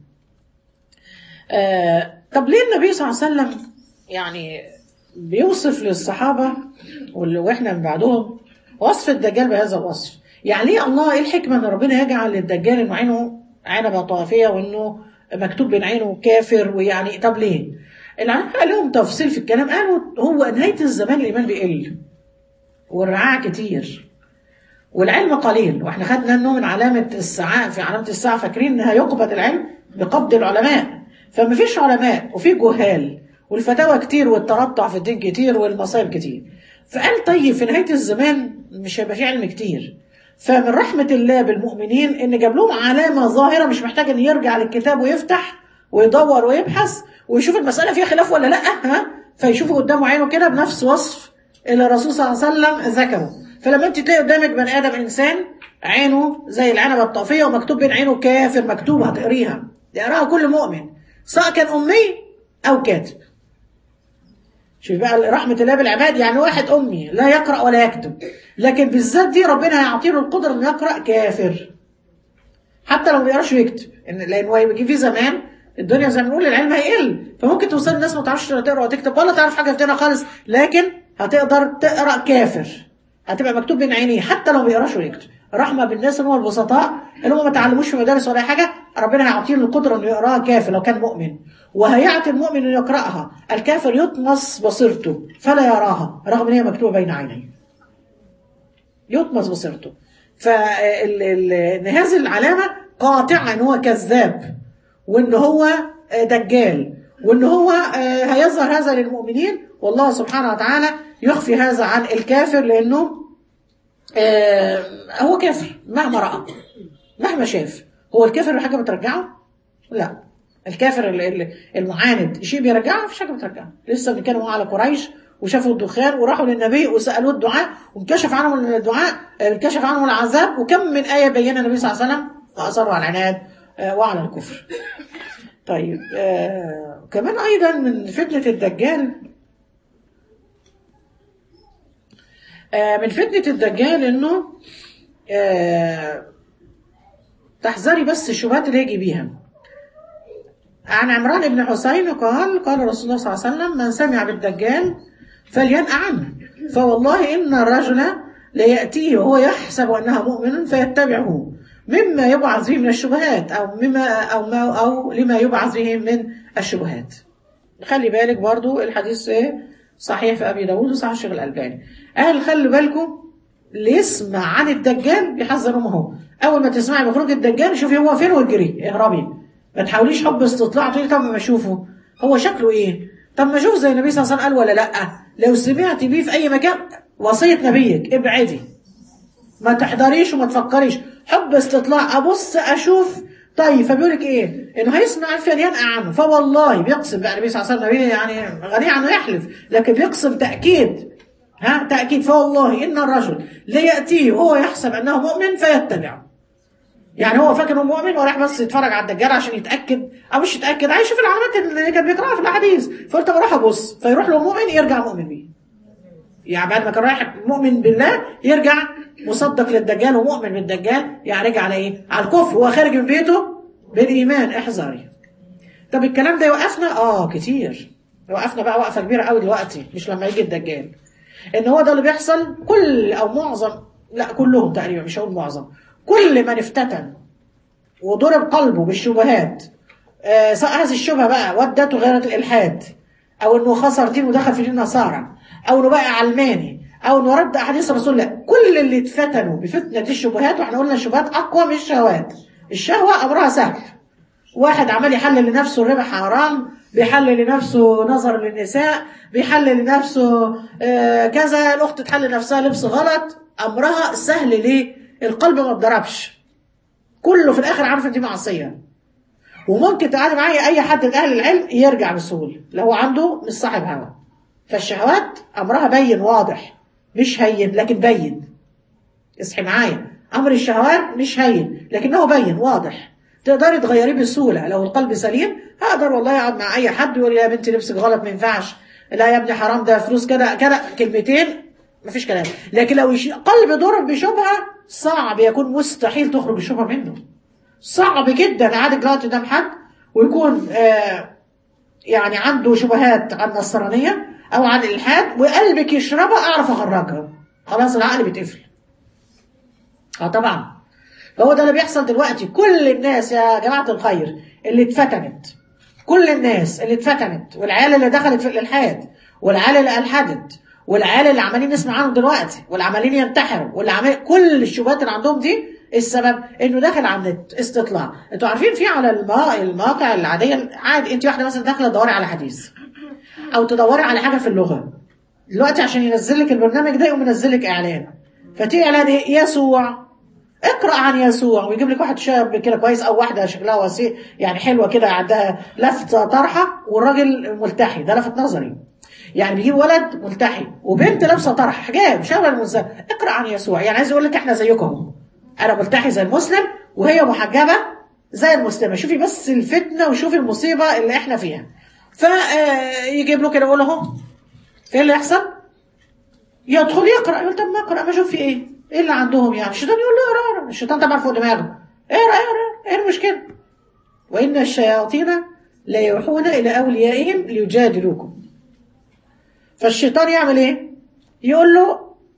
آه طب ليه النبي صلى الله عليه وسلم يعني بيوصف للصحابة وال- واحنا من بعدهم وصف الدجال بهذا الوصف يعني ليه الله ايه الحكمة ان ربنا يجعل للدجال انه عينه عنبة طافية وانه مكتوب بين عينه كافر ويعني طب ليه العلماء لهم تفصيل في الكلام قالوا هو نهاية الزمان الإيمان بيقل والرعاع كتير والعلم قليل واحنا خدنا انه من علامة الساعة في علامة الساعة فاكرين انها يقبض العلم بقبض العلماء فما فيش علماء وفي جهال والفتاوى كتير والترطع في الدين كتير والمصايب كتير فقال طيب في نهاية الزمان مش هيبقى في علم كتير فمن رحمة الله بالمؤمنين ان جاب لهم علامة ظاهرة مش محتاج ان يرجع للكتاب ويفتح ويدور ويبحث ويشوف المسألة فيها خلاف ولا لا ها فيشوفوا قدامه عينه كده بنفس وصف اللي الرسول صلى الله عليه وسلم ذكره فلما انت تلاقي قدامك بني ادم انسان عينه زي العنبه الطافيه ومكتوب بين عينه كافر مكتوب هتقريها يقراها كل مؤمن سواء كان امي او كاتب شوف بقى رحمة الله بالعباد يعني واحد أمي لا يقرأ ولا يكتب لكن بالذات دي ربنا هيعطيه له القدرة إنه يقرأ كافر حتى لو ما بيقراش ويكتب إن لأن هو يجي في زمان الدنيا زي ما بنقول العلم هيقل فممكن توصل الناس ما تعرفش تقرا وتكتب ولا تعرف حاجه في الدنيا خالص لكن هتقدر تقرا كافر هتبقى مكتوب بين عينيه حتى لو ما بيقراش ويكتب رحمه بالناس اللي هم البسطاء اللي هم ما تعلموش في مدارس ولا أي حاجه ربنا هيعطيه القدره انه يقراها كافر لو كان مؤمن وهيعطي المؤمن انه يقراها الكافر يطمس بصيرته فلا يراها رغم ان هي مكتوبه بين عينيه يطمس بصيرته فان هذه العلامه قاطعه ان هو كذاب وان هو آه، دجال وان هو آه، هيظهر هذا للمؤمنين والله سبحانه وتعالى يخفي هذا عن الكافر لانه آه، هو كافر مهما راى مهما شاف هو الكافر حاجه بترجعه لا الكافر ال- ال- المعاند شيء بيرجعه مفيش حاجه بترجعه لسه بيتكلموا على قريش وشافوا الدخان وراحوا للنبي وسالوه الدعاء وانكشف عنهم الدعاء آه، انكشف عنهم العذاب وكم من ايه بينها النبي صلى الله عليه وسلم واصروا على العناد آه، وعلى الكفر طيب آه كمان ايضا من فتنه الدجال آه من فتنه الدجال انه آه تحذري بس الشبهات اللي يجي بيها عن عمران بن حسين قال قال رسول الله صلى الله عليه وسلم من سمع بالدجال فلينأ عنه فوالله إن الرجل ليأتيه وهو يحسب أنها مؤمن فيتبعه مما يبعث به من الشبهات أو مما أو ما أو لما يبعث به من الشبهات خلي بالك برضو الحديث إيه؟ صحيح في أبي داود وصحيح الشيخ الألباني قال خلي بالكم اللي يسمع عن الدجال بيحذر امه هو اول ما تسمعي بخروج الدجال شوفي هو فين واجري اهربي ما تحاوليش حب استطلاع تقولي طب ما اشوفه هو شكله ايه طب ما اشوف زي النبي صلى الله عليه وسلم قال ولا لا لو سمعتي بيه في اي مكان وصيه نبيك ابعدي ما تحضريش وما تفكريش حب استطلاع ابص اشوف طيب فبيقول لك ايه انه هيسمع فلينقع عنه فوالله بيقسم بقى النبي صلى الله عليه وسلم يعني غني عنه يحلف لكن بيقسم تاكيد ها تاكيد فوالله ان الرجل لياتيه وهو يحسب انه مؤمن فيتبعه يعني هو فاكر انه مؤمن وراح بس يتفرج على الدجال عشان يتاكد او مش يتاكد عايز يشوف العلامات اللي كان بيقراها في الاحاديث فقلت اروح ابص فيروح له مؤمن يرجع مؤمن بيه يعني بعد ما كان رايح مؤمن بالله يرجع مصدق للدجال ومؤمن بالدجال يعني رجع على ايه؟ على الكفر وهو خارج من بيته بالايمان احذري. طب الكلام ده يوقفنا؟ اه كتير. يوقفنا بقى وقفه كبيره قوي دلوقتي مش لما يجي الدجال. ان هو ده اللي بيحصل كل او معظم لا كلهم تقريبا مش هقول معظم كل من افتتن وضرب قلبه بالشبهات آه سواء هذه الشبهه بقى ودته غيرت الالحاد او انه خسر دين ودخل في دين النصارى او انه بقى علماني او انه رد احاديث الرسول لا كل اللي اتفتنوا بفتنه الشبهات واحنا قلنا الشبهات اقوى من الشهوات الشهوه امرها سهل واحد عمال يحلل لنفسه الربا حرام بيحلل لنفسه نظر للنساء بيحلل لنفسه آه كذا الاخت تحلل نفسها لبس غلط امرها سهل ليه القلب ما اتضربش كله في الاخر عارف ان دي معصيه وممكن تقعدي معايا اي حد من اهل العلم يرجع بسهوله لو عنده مش صاحب هوى فالشهوات امرها بين واضح مش هين لكن بين اصحي معايا امر الشهوات مش هين لكنه بين واضح تقدري تغيريه بسهوله لو القلب سليم هقدر والله اقعد مع اي حد يقول لي يا بنتي لبسك غلط ما ينفعش لا يا ابني حرام ده فلوس كده كده كلمتين مفيش كلام لكن لو يش... قلب ضرب بشبهه صعب يكون مستحيل تخرج الشبهه منه صعب جدا قاعد دلوقتي قدام حد ويكون آه يعني عنده شبهات عن النصرانيه او عن الالحاد وقلبك يشربها اعرف اخرجها خلاص العقل بيتقفل اه طبعا فهو ده اللي بيحصل دلوقتي كل الناس يا جماعه الخير اللي اتفتنت كل الناس اللي اتفتنت والعيال اللي دخلت في الالحاد والعيال اللي الحدت والعيال اللي عمالين نسمع عنهم دلوقتي واللي عمالين ينتحروا واللي عمال كل الشبهات اللي عندهم دي السبب انه داخل على النت استطلاع انتوا عارفين في على المواقع, المواقع العاديه عادي انت واحده مثلا داخله تدوري على حديث او تدوري على حاجه في اللغه دلوقتي عشان ينزل لك البرنامج ده يقوم منزل لك اعلان فتيجي اعلان ايه يسوع اقرا عن يسوع ويجيب لك واحد شاب كده كويس او واحده شكلها وسيء يعني حلوه كده عندها لفته طرحه والراجل ملتحي ده لفت نظري يعني بيجيب ولد ملتحي وبنت لابسه طرح حجاب شبه المسلم اقرا عن يسوع يعني عايز يقول لك احنا زيكم اهو انا ملتحي زي المسلم وهي محجبه زي المسلمه شوفي بس الفتنه وشوفي المصيبه اللي احنا فيها فيجيب له كده يقول له اهو ايه اللي يحصل؟ يدخل يقرا يقول طب ما اقرا ما اشوف في ايه؟ ايه اللي عندهم يعني؟ الشيطان يقول له اقرا اقرا الشيطان طبعا فوق دماغه اقرا اقرا ايه المشكله؟ وان الشياطين لا يوحون الى اوليائهم ليجادلوكم فالشيطان يعمل ايه يقول له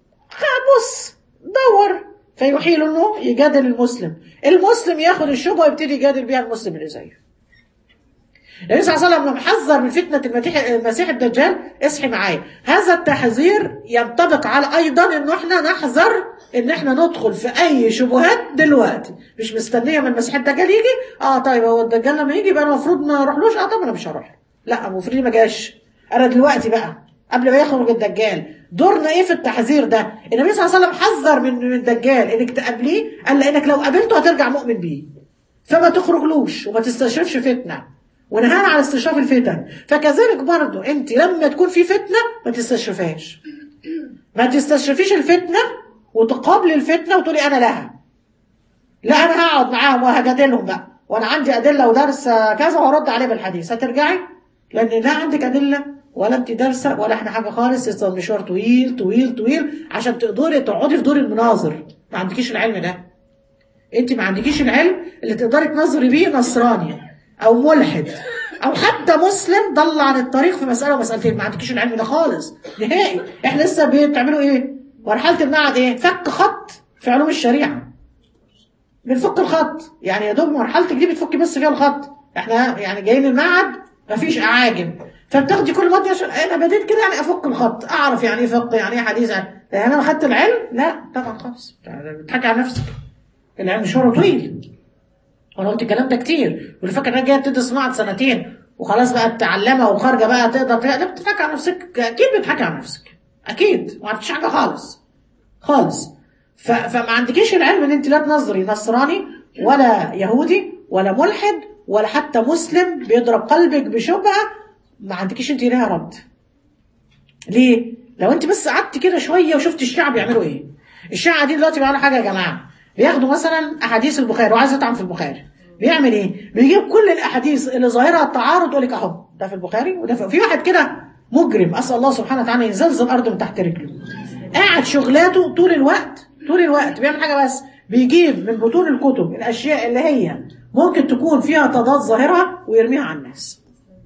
بص دور فيوحي له انه يجادل المسلم المسلم ياخد الشبهه ويبتدي يجادل بيها المسلم اللي زيه النبي صلى الله عليه وسلم لما حذر من فتنه المسيح المسيح الدجال اصحي معايا هذا التحذير ينطبق على ايضا انه احنا نحذر ان احنا ندخل في اي شبهات دلوقتي مش مستنيه من المسيح الدجال يجي اه طيب هو الدجال لما يجي يبقى انا المفروض ما اروحلوش اه طب انا مش هروح لا المفروض ما جاش انا دلوقتي بقى قبل ما يخرج الدجال دورنا ايه في التحذير ده النبي صلى الله عليه وسلم حذر من من الدجال انك تقابليه قال لانك لو قابلته هترجع مؤمن بيه فما تخرجلوش وما تستشرفش فتنه ونهانا على استشراف الفتن فكذلك برضو انت لما تكون في فتنه ما تستشرفهاش ما تستشرفيش الفتنه وتقابلي الفتنه وتقولي انا لها لا انا هقعد معاهم وهجادلهم بقى وانا عندي ادله ودرس كذا وهرد عليه بالحديث هترجعي لان لا عندك ادله ولا انت دارسه ولا احنا حاجه خالص يصل مشوار طويل طويل طويل عشان تقدري تقعدي في دور المناظر ما عندكيش العلم ده انت ما عندكيش العلم اللي تقدري تنظري بيه نصراني او ملحد او حتى مسلم ضل عن الطريق في مساله ومسالتين ما عندكيش العلم ده خالص نهائي احنا لسه بتعملوا ايه مرحله المعهد ايه فك خط في علوم الشريعه بنفك الخط يعني يا دوب مرحلتك دي بتفكي بس فيها الخط احنا يعني جايين المعهد مفيش اعاجم فبتاخدي كل ماده عشان انا بديت كده يعني افك الخط اعرف يعني ايه فقه يعني ايه حديث يعني انا خدت العلم لا طبعا خالص بتحكي عن نفسك العلم مشواره طويل وانا قلت الكلام ده كتير واللي فاكر انها جايه تدرس معهد سنتين وخلاص بقى متعلمه وخارجه بقى تقدر لا بتضحك على نفسك اكيد بتضحكي على نفسك اكيد ما عندكش حاجه خالص خالص ف... فما عندكيش العلم ان انت لا تنظري نصراني ولا يهودي ولا ملحد ولا حتى مسلم بيضرب قلبك بشبهه ما عندكيش انت ليها رد ليه لو انت بس قعدت كده شويه وشفت الشعب بيعملوا ايه الشيعة دي دلوقتي بيعملوا حاجه يا جماعه بياخدوا مثلا احاديث البخاري وعايز يطعن في البخاري بيعمل ايه بيجيب كل الاحاديث اللي ظاهرها التعارض يقول لك اهو ده في البخاري وده في, في واحد كده مجرم اسال الله سبحانه وتعالى يزلزل الارض من تحت رجله قاعد شغلاته طول الوقت طول الوقت بيعمل حاجه بس بيجيب من بطون الكتب الاشياء اللي هي ممكن تكون فيها تضاد ظاهرها ويرميها على الناس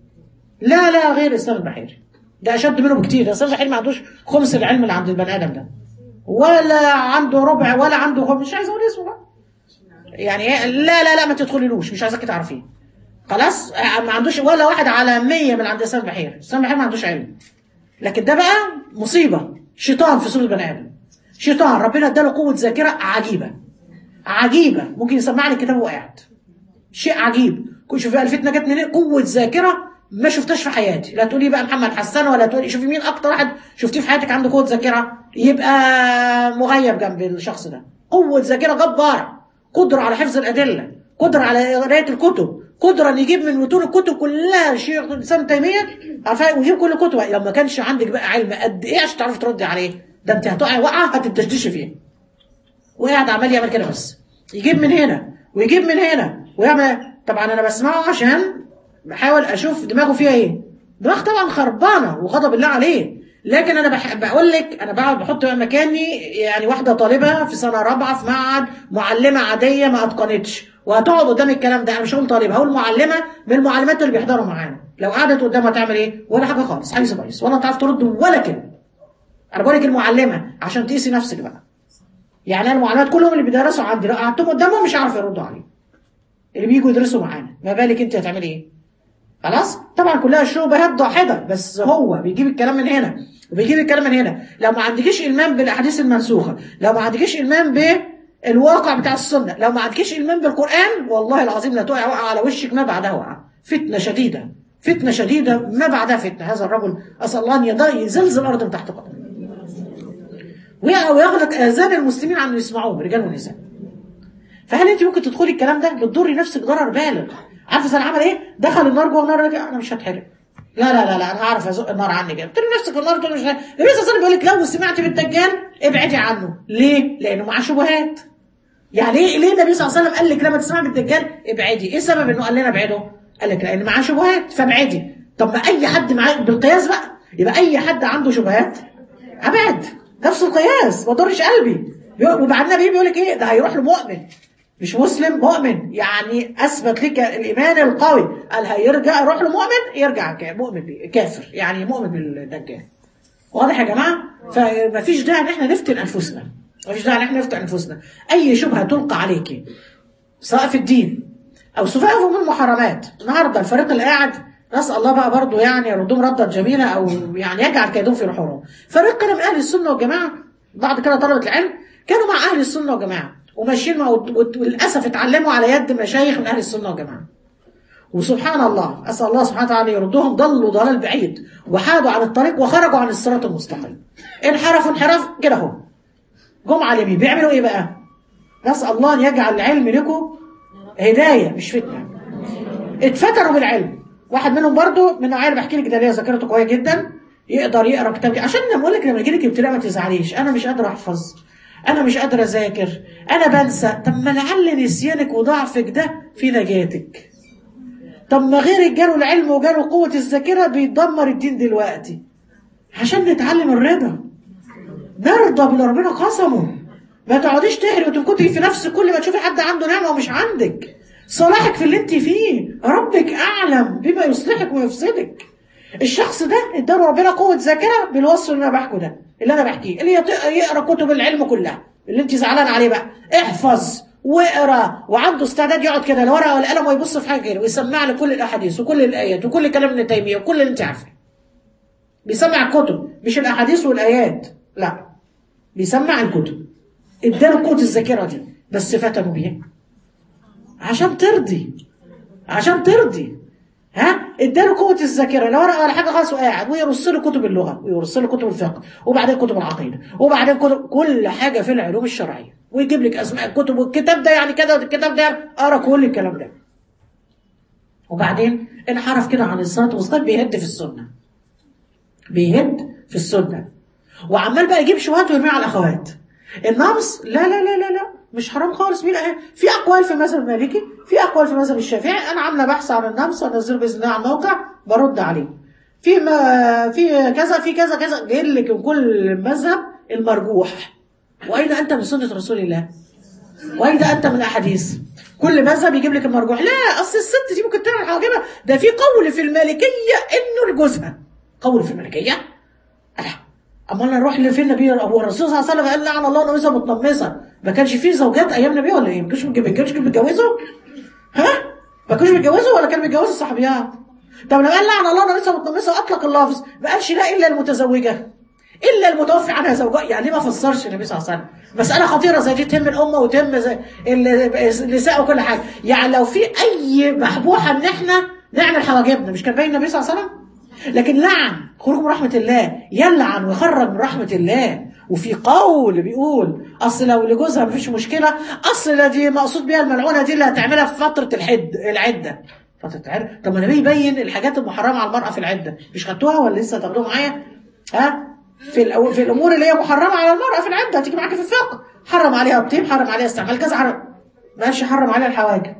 لا لا غير اسلام البحيري ده اشد منه بكتير ده اسلام البحيري ما عندوش خمس العلم اللي عند البني ادم ده ولا عنده ربع ولا عنده خمس مش عايز اقول اسمه بقى يعني ايه لا لا لا ما تدخليلوش مش عايزاكي تعرفيه خلاص ما عندوش ولا واحد على 100 من عند اسلام البحيري اسلام البحيري ما عندوش علم لكن ده بقى مصيبه شيطان في صوره بني ادم شيطان ربنا اداله قوه ذاكره عجيبه عجيبه ممكن يسمعني الكتاب وهو قاعد شيء عجيب شوفي الفتنه جت منين قوه ذاكره ما شفتهاش في حياتي لا تقولي بقى محمد حسان ولا تقولي شوفي مين اكتر واحد شفتيه في حياتك عنده قوه ذاكره يبقى مغيب جنب الشخص ده قوه ذاكره جباره قدره على حفظ الادله قدره على قرايه الكتب قدره ان يجيب من متون الكتب كلها شيخ الاسلام تيميه عارفه ويجيب كل الكتب لو ما كانش عندك بقى علم قد ايه عشان تعرفي تردي عليه ده انت هتقعي وقعه هتدشدشي فيها وقاعد عمال يعمل كده بس يجيب من هنا ويجيب من هنا ويعمل طبعا انا بسمعه عشان بحاول اشوف دماغه فيها ايه دماغ طبعا خربانه وغضب الله عليه لكن انا بح... بقول لك انا بقعد بحط مكاني يعني واحده طالبه في سنه رابعه في معهد معلمه عاديه ما اتقنتش وهتقعد قدام الكلام ده انا مش هقول طالبه هقول معلمه من المعلمات اللي بيحضروا معانا لو قعدت قدامها تعمل ايه ولا حاجه خالص حاجه كويس ولا تعرف ترد ولا كلمه انا بقول لك المعلمه عشان تقيسي نفسك بقى يعني انا المعلمات كلهم اللي بيدرسوا عندي لو قعدتهم قدامهم مش هعرف يردوا عليه اللي بييجوا يدرسوا معانا ما بالك انت هتعملي ايه خلاص طبعا كلها شبهات ضاحده بس هو بيجيب الكلام من هنا وبيجيب الكلام من هنا لو ما عندكيش المام بالاحاديث المنسوخه لو ما عندكيش المام بالواقع بتاع السنه لو ما عندكيش المام بالقران والله العظيم لا تقع وقع على وشك ما بعدها وقع فتنه شديده فتنه شديده ما بعدها فتنه هذا الرجل اسال الله ان يزلزل الارض من تحت قدمه ويغلق اذان المسلمين عن يسمعوه رجال ونساء فهل انت ممكن تدخلي الكلام ده بتضري نفسك ضرر بالغ عارفه سنة عمل ايه دخل النار جوه النار انا مش هتحرق لا لا لا لا انا هعرف ازق النار عني كده ترمي نفسك في النار تقول مش النبي صلى الله عليه وسلم بيقول لك لو سمعت بالدجال ابعدي عنه ليه لانه معاه شبهات يعني ايه ليه النبي صلى الله عليه وسلم قال لك لما تسمعي بالدجال ابعدي ايه السبب انه قال لنا ابعده قال لك لان معاه شبهات فابعدي طب ما اي حد معاه بالقياس بقى يبقى اي حد عنده شبهات ابعد نفس القياس ما ضرش قلبي وبعدين النبي بيقول لك ايه ده هيروح لمؤمن مش مسلم مؤمن يعني اثبت لك الايمان القوي قال هيرجع يروح له مؤمن يرجع كا- مؤمن بيه- كافر يعني مؤمن بالدجال واضح يا جماعه فمفيش داعي ان احنا نفتن انفسنا مفيش داعي ان احنا نفتن انفسنا اي شبهه تلقى عليكي سواء في الدين او سواء من المحرمات النهارده الفريق اللي قاعد نسال الله بقى برضه يعني يردهم ردا جميله او يعني يجعل كيدهم في نحورهم فريق كده من اهل السنه والجماعه بعض كده طلبه العلم كانوا مع اهل السنه والجماعه وماشيين مع وللاسف اتعلموا على يد مشايخ من اهل السنه والجماعه وسبحان الله اسال الله سبحانه وتعالى يردهم ضلوا ضلال بعيد وحادوا عن الطريق وخرجوا عن الصراط المستقيم انحرفوا انحراف كده اهو جم على اليمين بيعملوا ايه بقى؟ نسال الله ان يجعل العلم لكم هدايه مش فتنه اتفتنوا بالعلم واحد منهم برضو من النوعيه اللي بحكي لك ده ليا ذاكرته قويه جدا يقدر يقرا كتاب عشان لما اقول لك لما يجي لك ابتلاء ما تزعليش انا مش قادر احفظ انا مش قادر اذاكر انا بنسى طب ما لعل نسيانك وضعفك ده في نجاتك طب ما غيرك جاله العلم وجاله قوه الذاكره بيدمر الدين دلوقتي عشان نتعلم الرضا نرضى باللي ربنا قسمه ما تقعديش تهري وتنكتي في نفسك كل ما تشوفي حد عنده نعمه ومش عندك صلاحك في اللي انت فيه ربك اعلم بما يصلحك ويفسدك الشخص ده اداله ربنا قوه ذاكره بالوصف اللي انا بحكيه ده اللي انا بحكيه اللي يط- يقرا كتب العلم كلها اللي انت زعلان عليه بقى احفظ واقرا وعنده استعداد يقعد كده لا ورقه ولا قلم ويبص في حاجه كده ويسمع لك كل الاحاديث وكل الايات وكل كلام ابن تيميه وكل اللي انت عارفه بيسمع الكتب مش الاحاديث والايات لا بيسمع الكتب اداله قوه الذاكره دي بس فتنوا بيها عشان ترضي عشان ترضي ها اداله قوه الذاكره لا ورقه ولا حاجه خالص وقاعد ويرص له كتب اللغه ويرص له كتب الفقه وبعدين كتب العقيده وبعدين كتب كل حاجه في العلوم الشرعيه ويجيب لك اسماء الكتب والكتاب ده يعني كذا والكتاب ده اقرا كل الكلام ده وبعدين انحرف كده عن الصلاه والصلاه بيهد في السنه بيهد في السنه وعمال بقى يجيب شبهات ويرميها على الاخوات النمص لا لا لا لا لا مش حرام خالص مين قال في اقوال في المذهب المالكي في اقوال في المذهب الشافعي انا عامله بحث عن النمص وانزله باذن الله على الموقع برد عليه في ما في كذا في كذا كذا جاي لك من كل مذهب المرجوح واين انت من سنه رسول الله واين انت من الاحاديث كل مذهب يجيب لك المرجوح لا اصل الست دي ممكن تعمل حواجبها ده في قول في المالكيه انه لجوزها قول في المالكيه ألا امال نروح لفين النبي هو الرسول صلى الله عليه وسلم قال لعن الله النميسه متنمسه ما كانش فيه زوجات ايام النبي ولا ايه؟ ما كانش ما كانش بيتجوزوا؟ ها؟ ما كانوش بيتجوزوا ولا كانوا بيتجوزوا الصحابيات؟ طب لما قال لعن الله النميسه متنمسه واطلق اللفظ ما قالش لا الا المتزوجه الا المتوفي عنها زوجها يعني ليه ما فسرش النبي صلى الله عليه وسلم مساله خطيره زي دي تهم الامه وتهم زي ال- النساء وكل حاجه يعني لو في اي محبوحه ان احنا نعمل حواجبنا مش كان باين النبي صلى الله عليه وسلم لكن لعن خروج من رحمه الله يلعن ويخرج من رحمه الله وفي قول بيقول اصل لو لجوزها مفيش مشكله اصل دي مقصود بيها الملعونه دي اللي هتعملها في فتره الحد العده فتره العده طب ما النبي يبين الحاجات المحرمه على المراه في العده مش خدتوها ولا لسه هتاخدوها معايا ها في الأو... في الامور اللي هي محرمه على المراه في العده هتيجي معاك في الفقه حرم عليها الطيب حرم عليها استعمال كذا حرم ما قالش حرم عليها الحواجب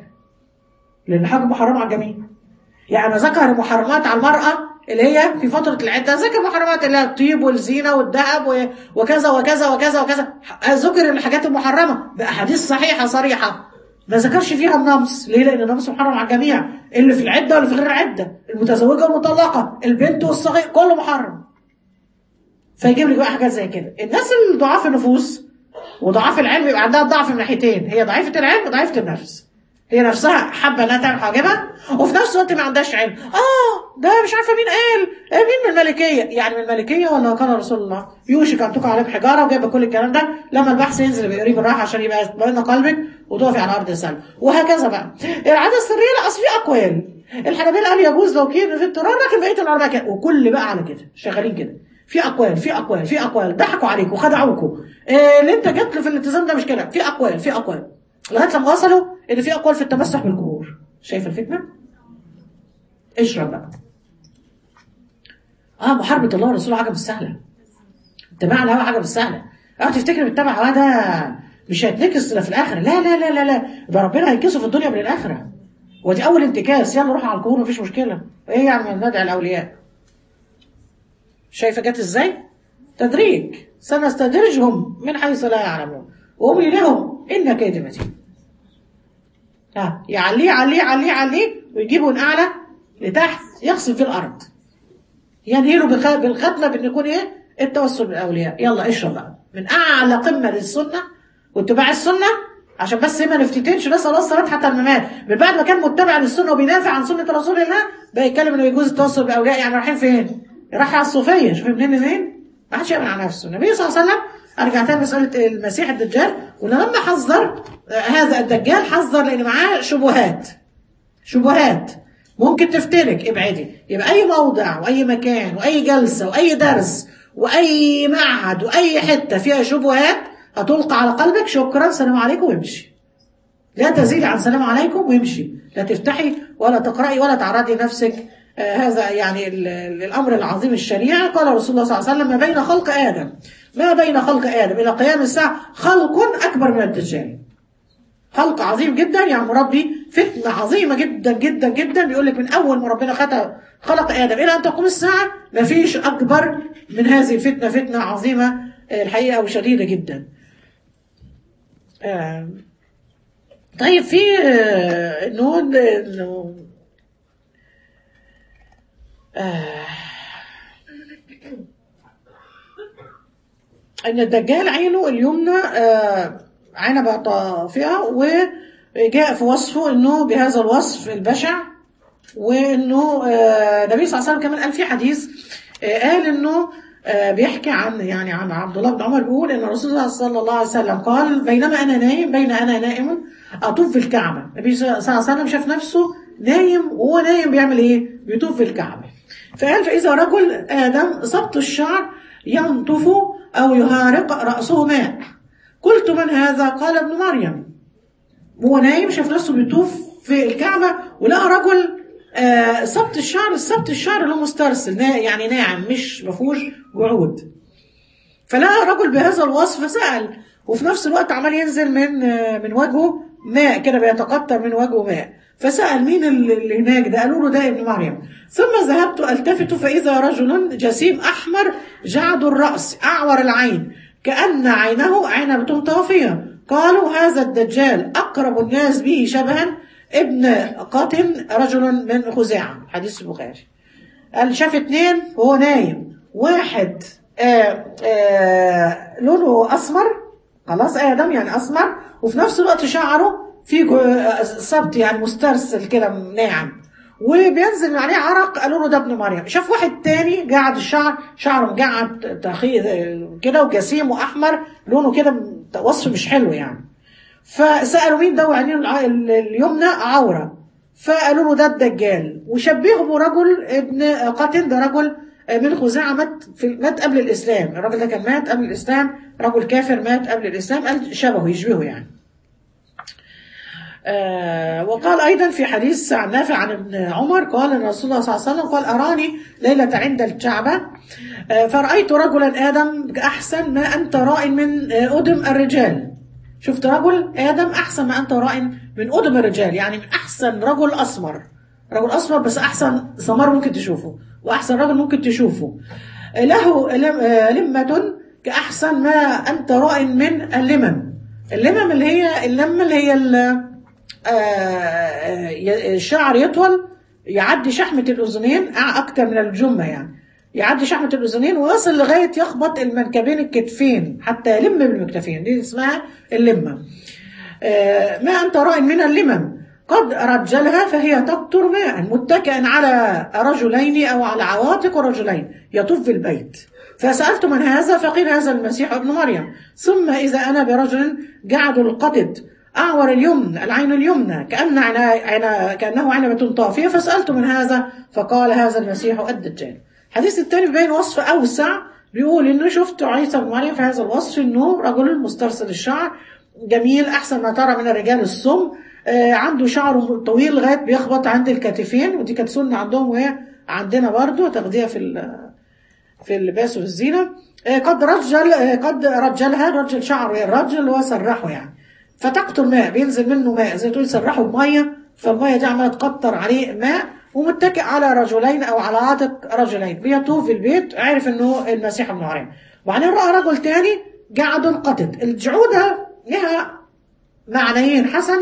لان الحاجب محرم على الجميع يعني ذكر محرمات على المرأة اللي هي في فترة العدة ذكر محرمات اللي هي الطيب والزينة والذهب و- وكذا وكذا وكذا وكذا ذكر الحاجات المحرمة بأحاديث صحيحة صريحة ما ذكرش فيها النمس ليه لأن النمس محرم على الجميع اللي في العدة واللي في غير العدة المتزوجة والمطلقة البنت والصغير كله محرم فيجيب لك بقى حاجات زي كده الناس اللي ضعاف النفوس وضعاف العلم يبقى عندها ضعف من ناحيتين هي ضعيفة العلم وضعيفة النفس هي نفسها حابه انها تعمل حاجبها وفي نفس الوقت ما عندهاش علم اه ده مش عارفه مين قال آه مين من الملكيه يعني من الملكيه ولا قال رسول الله يوشك ان تقع عليك حجاره وجايبه كل الكلام ده لما البحث ينزل بيقريه بالراحه عشان يبقى يطمئن قلبك وتقفي على ارض السلم وهكذا بقى العاده السريه لا اصل في اقوال الحنابلة قال يجوز لو كان في اضطرار لكن بقيه العلماء كده وكل بقى على كده شغالين كده في اقوال في اقوال في اقوال ضحكوا عليكم وخدعوكم إيه اللي انت جت له في الالتزام ده مش كده في اقوال في اقوال لغايه لما وصلوا ان في اقوال في التمسح بالقبور شايف الفتنه اشرب بقى اه محاربه الله ورسوله حاجه مش سهله اتباع الهوى حاجه مش سهله اوعى تفتكر بتتبع هوا ده مش هيتنكس لا في الاخره لا لا لا لا لا ده ربنا هينكسه في الدنيا قبل الاخره ودي اول انتكاس يلا روح على القبور مفيش مشكله ايه يعني من ندعي الاولياء شايفه جت ازاي تدريج سنستدرجهم من حيث لا يعلمون واملي لهم ان كيد متين ها يعليه يعليه يعليه يعليه ويجيبه من اعلى لتحت يغسل في الارض ينهيله بخ- بالختمه بان يكون ايه التوسل بالاولياء يلا اشرب بقى من اعلى قمه للسنه واتباع السنه عشان بس ما نفتتنش نسال الله الصلاه حتى الممات من بعد ما كان متبع للسنه وبيدافع عن سنه رسول الله بقى يتكلم انه يجوز التوسل بالاولياء يعني رايحين فين؟ رايح على الصوفيه شوف منين لفين؟ ما حدش يامن على نفسه النبي صلى الله عليه وسلم ارجع تاني مساله المسيح الدجال ولما حذر آه، هذا الدجال حذر لان معاه شبهات شبهات ممكن تفتنك ابعدي يبقى اي موضع واي مكان واي جلسه واي درس واي معهد واي حته فيها شبهات هتلقى على قلبك شكرا سلام عليكم وامشي لا تزيدي عن سلام عليكم وامشي لا تفتحي ولا تقرأي ولا تعرضي نفسك آه هذا يعني ال- ال- الأمر العظيم الشريعة قال رسول الله صلى الله عليه وسلم ما بين خلق آدم ما بين خلق آدم إلى قيام الساعة خلق أكبر من الدجال خلق عظيم جدا يعني مربي فتنة عظيمة جدا جدا جدا بيقول لك من أول ما ربنا خلق خلق آدم إلى أن تقوم الساعة ما فيش أكبر من هذه الفتنة فتنة عظيمة آه، الحقيقة وشديدة جدا آه، طيب في آه، نقول انه آه، ان الدجال عينه اليمنى آه، عنبة طافئة وجاء في وصفه انه بهذا الوصف البشع وانه آه، النبي صلى الله عليه وسلم كمان قال في حديث آه، قال انه آه، بيحكي عن يعني عن عبد الله بن عمر بيقول ان رسول الله صلى الله عليه وسلم قال بينما انا نايم بين انا نائم اطوف في الكعبه النبي صلى الله عليه وسلم شاف نفسه نايم وهو نايم بيعمل ايه بيطوف في الكعبه فقال فاذا رجل ادم سبط الشعر ينطف او يهارق راسه ماء قلت من هذا قال ابن مريم هو نايم شاف نفسه بيطوف في الكعبة ولقى رجل آه سبط الشعر السبط الشعر اللي هو مسترسل نا- يعني ناعم مش مفهوش جعود فلقى رجل بهذا الوصف فسأل وفي نفس الوقت عمال ينزل من آه من وجهه ماء كده بيتقطر من وجهه ماء فسأل مين اللي اللي هناك ده قالوا له ده ابن مريم ثم ذهبت التفت فإذا رجل جسيم أحمر جعد الرأس أعور العين كأن عينه عنبة طافية قالوا هذا الدجال أقرب الناس به شبها ابن قاتن رجل من خزاعة حديث البخاري قال شاف اتنين وهو نايم واحد آآ آآ لونه أسمر خلاص آدم يعني أسمر وفي نفس الوقت شعره في سبط يعني مسترسل كده ناعم وبينزل من عليه عرق قالوا له ده ابن مريم شاف واحد تاني قاعد الشعر شعره مقعد تخي كده وجسيم واحمر لونه كده وصف مش حلو يعني فسالوا مين ده وعينيه الع- اليمنى عوره فقالوا له ده الدجال وشبهه برجل ابن قاتل ده رجل من خزاعة مات في مات قبل الإسلام الراجل ده كان مات قبل الإسلام رجل كافر مات قبل الإسلام قال شبهه يشبهه يعني آه وقال أيضا في حديث عن نافع عن ابن عمر قال أن رسول الله صلى الله عليه وسلم قال أراني ليلة عند الكعبة آه فرأيت رجلا آدم أحسن ما أنت راء من آه أدم الرجال شفت رجل آدم أحسن ما أنت راء من أدم الرجال يعني من أحسن رجل أسمر رجل أسمر بس أحسن سمر ممكن تشوفه وأحسن رجل ممكن تشوفه آه له لم- آه لمة كأحسن ما أنت راء من اللمم اللمم اللي هي اللمة اللي هي ال- آه، ي- الشعر يطول يعدي شحمة الأذنين أع- أكتر من الجمة يعني يعدي شحمة الأذنين ويصل لغاية يخبط المنكبين الكتفين حتى يلم بالمكتفين دي اسمها اللمة آه، ما أنت راء من اللمم قد رجلها فهي تقطر ماء متكئا على رجلين أو على عواتق رجلين يطوف في البيت فسألت من هذا فقيل هذا المسيح ابن مريم ثم إذا أنا برجل جعد القدد أعور اليمنى العين اليمنى كأن عنا عنا كأنه عنبة طافية فسألت من هذا فقال هذا المسيح الدجال الحديث الثاني بين وصف أوسع بيقول إنه شفت عيسى بن مريم في هذا الوصف إنه رجل مسترسل الشعر جميل أحسن ما ترى من الرجال السم آه، عنده شعر طويل لغاية بيخبط عند الكتفين ودي كانت سنة عندهم وهي عندنا برضو تاخديها في ال- في اللباس وفي الزينة آه، قد رجل آه، قد رجلها رجل شعره الرجل وسرحه يعني فتقطر ماء بينزل منه ماء زي تقول سرحه بميه فالميه دي عماله تقطر عليه ماء ومتكئ على رجلين او على عاتق رجلين بيطوف في البيت عرف انه المسيح ابن مريم وبعدين راى رجل تاني قعد قتد الجعوده لها معنيين حسن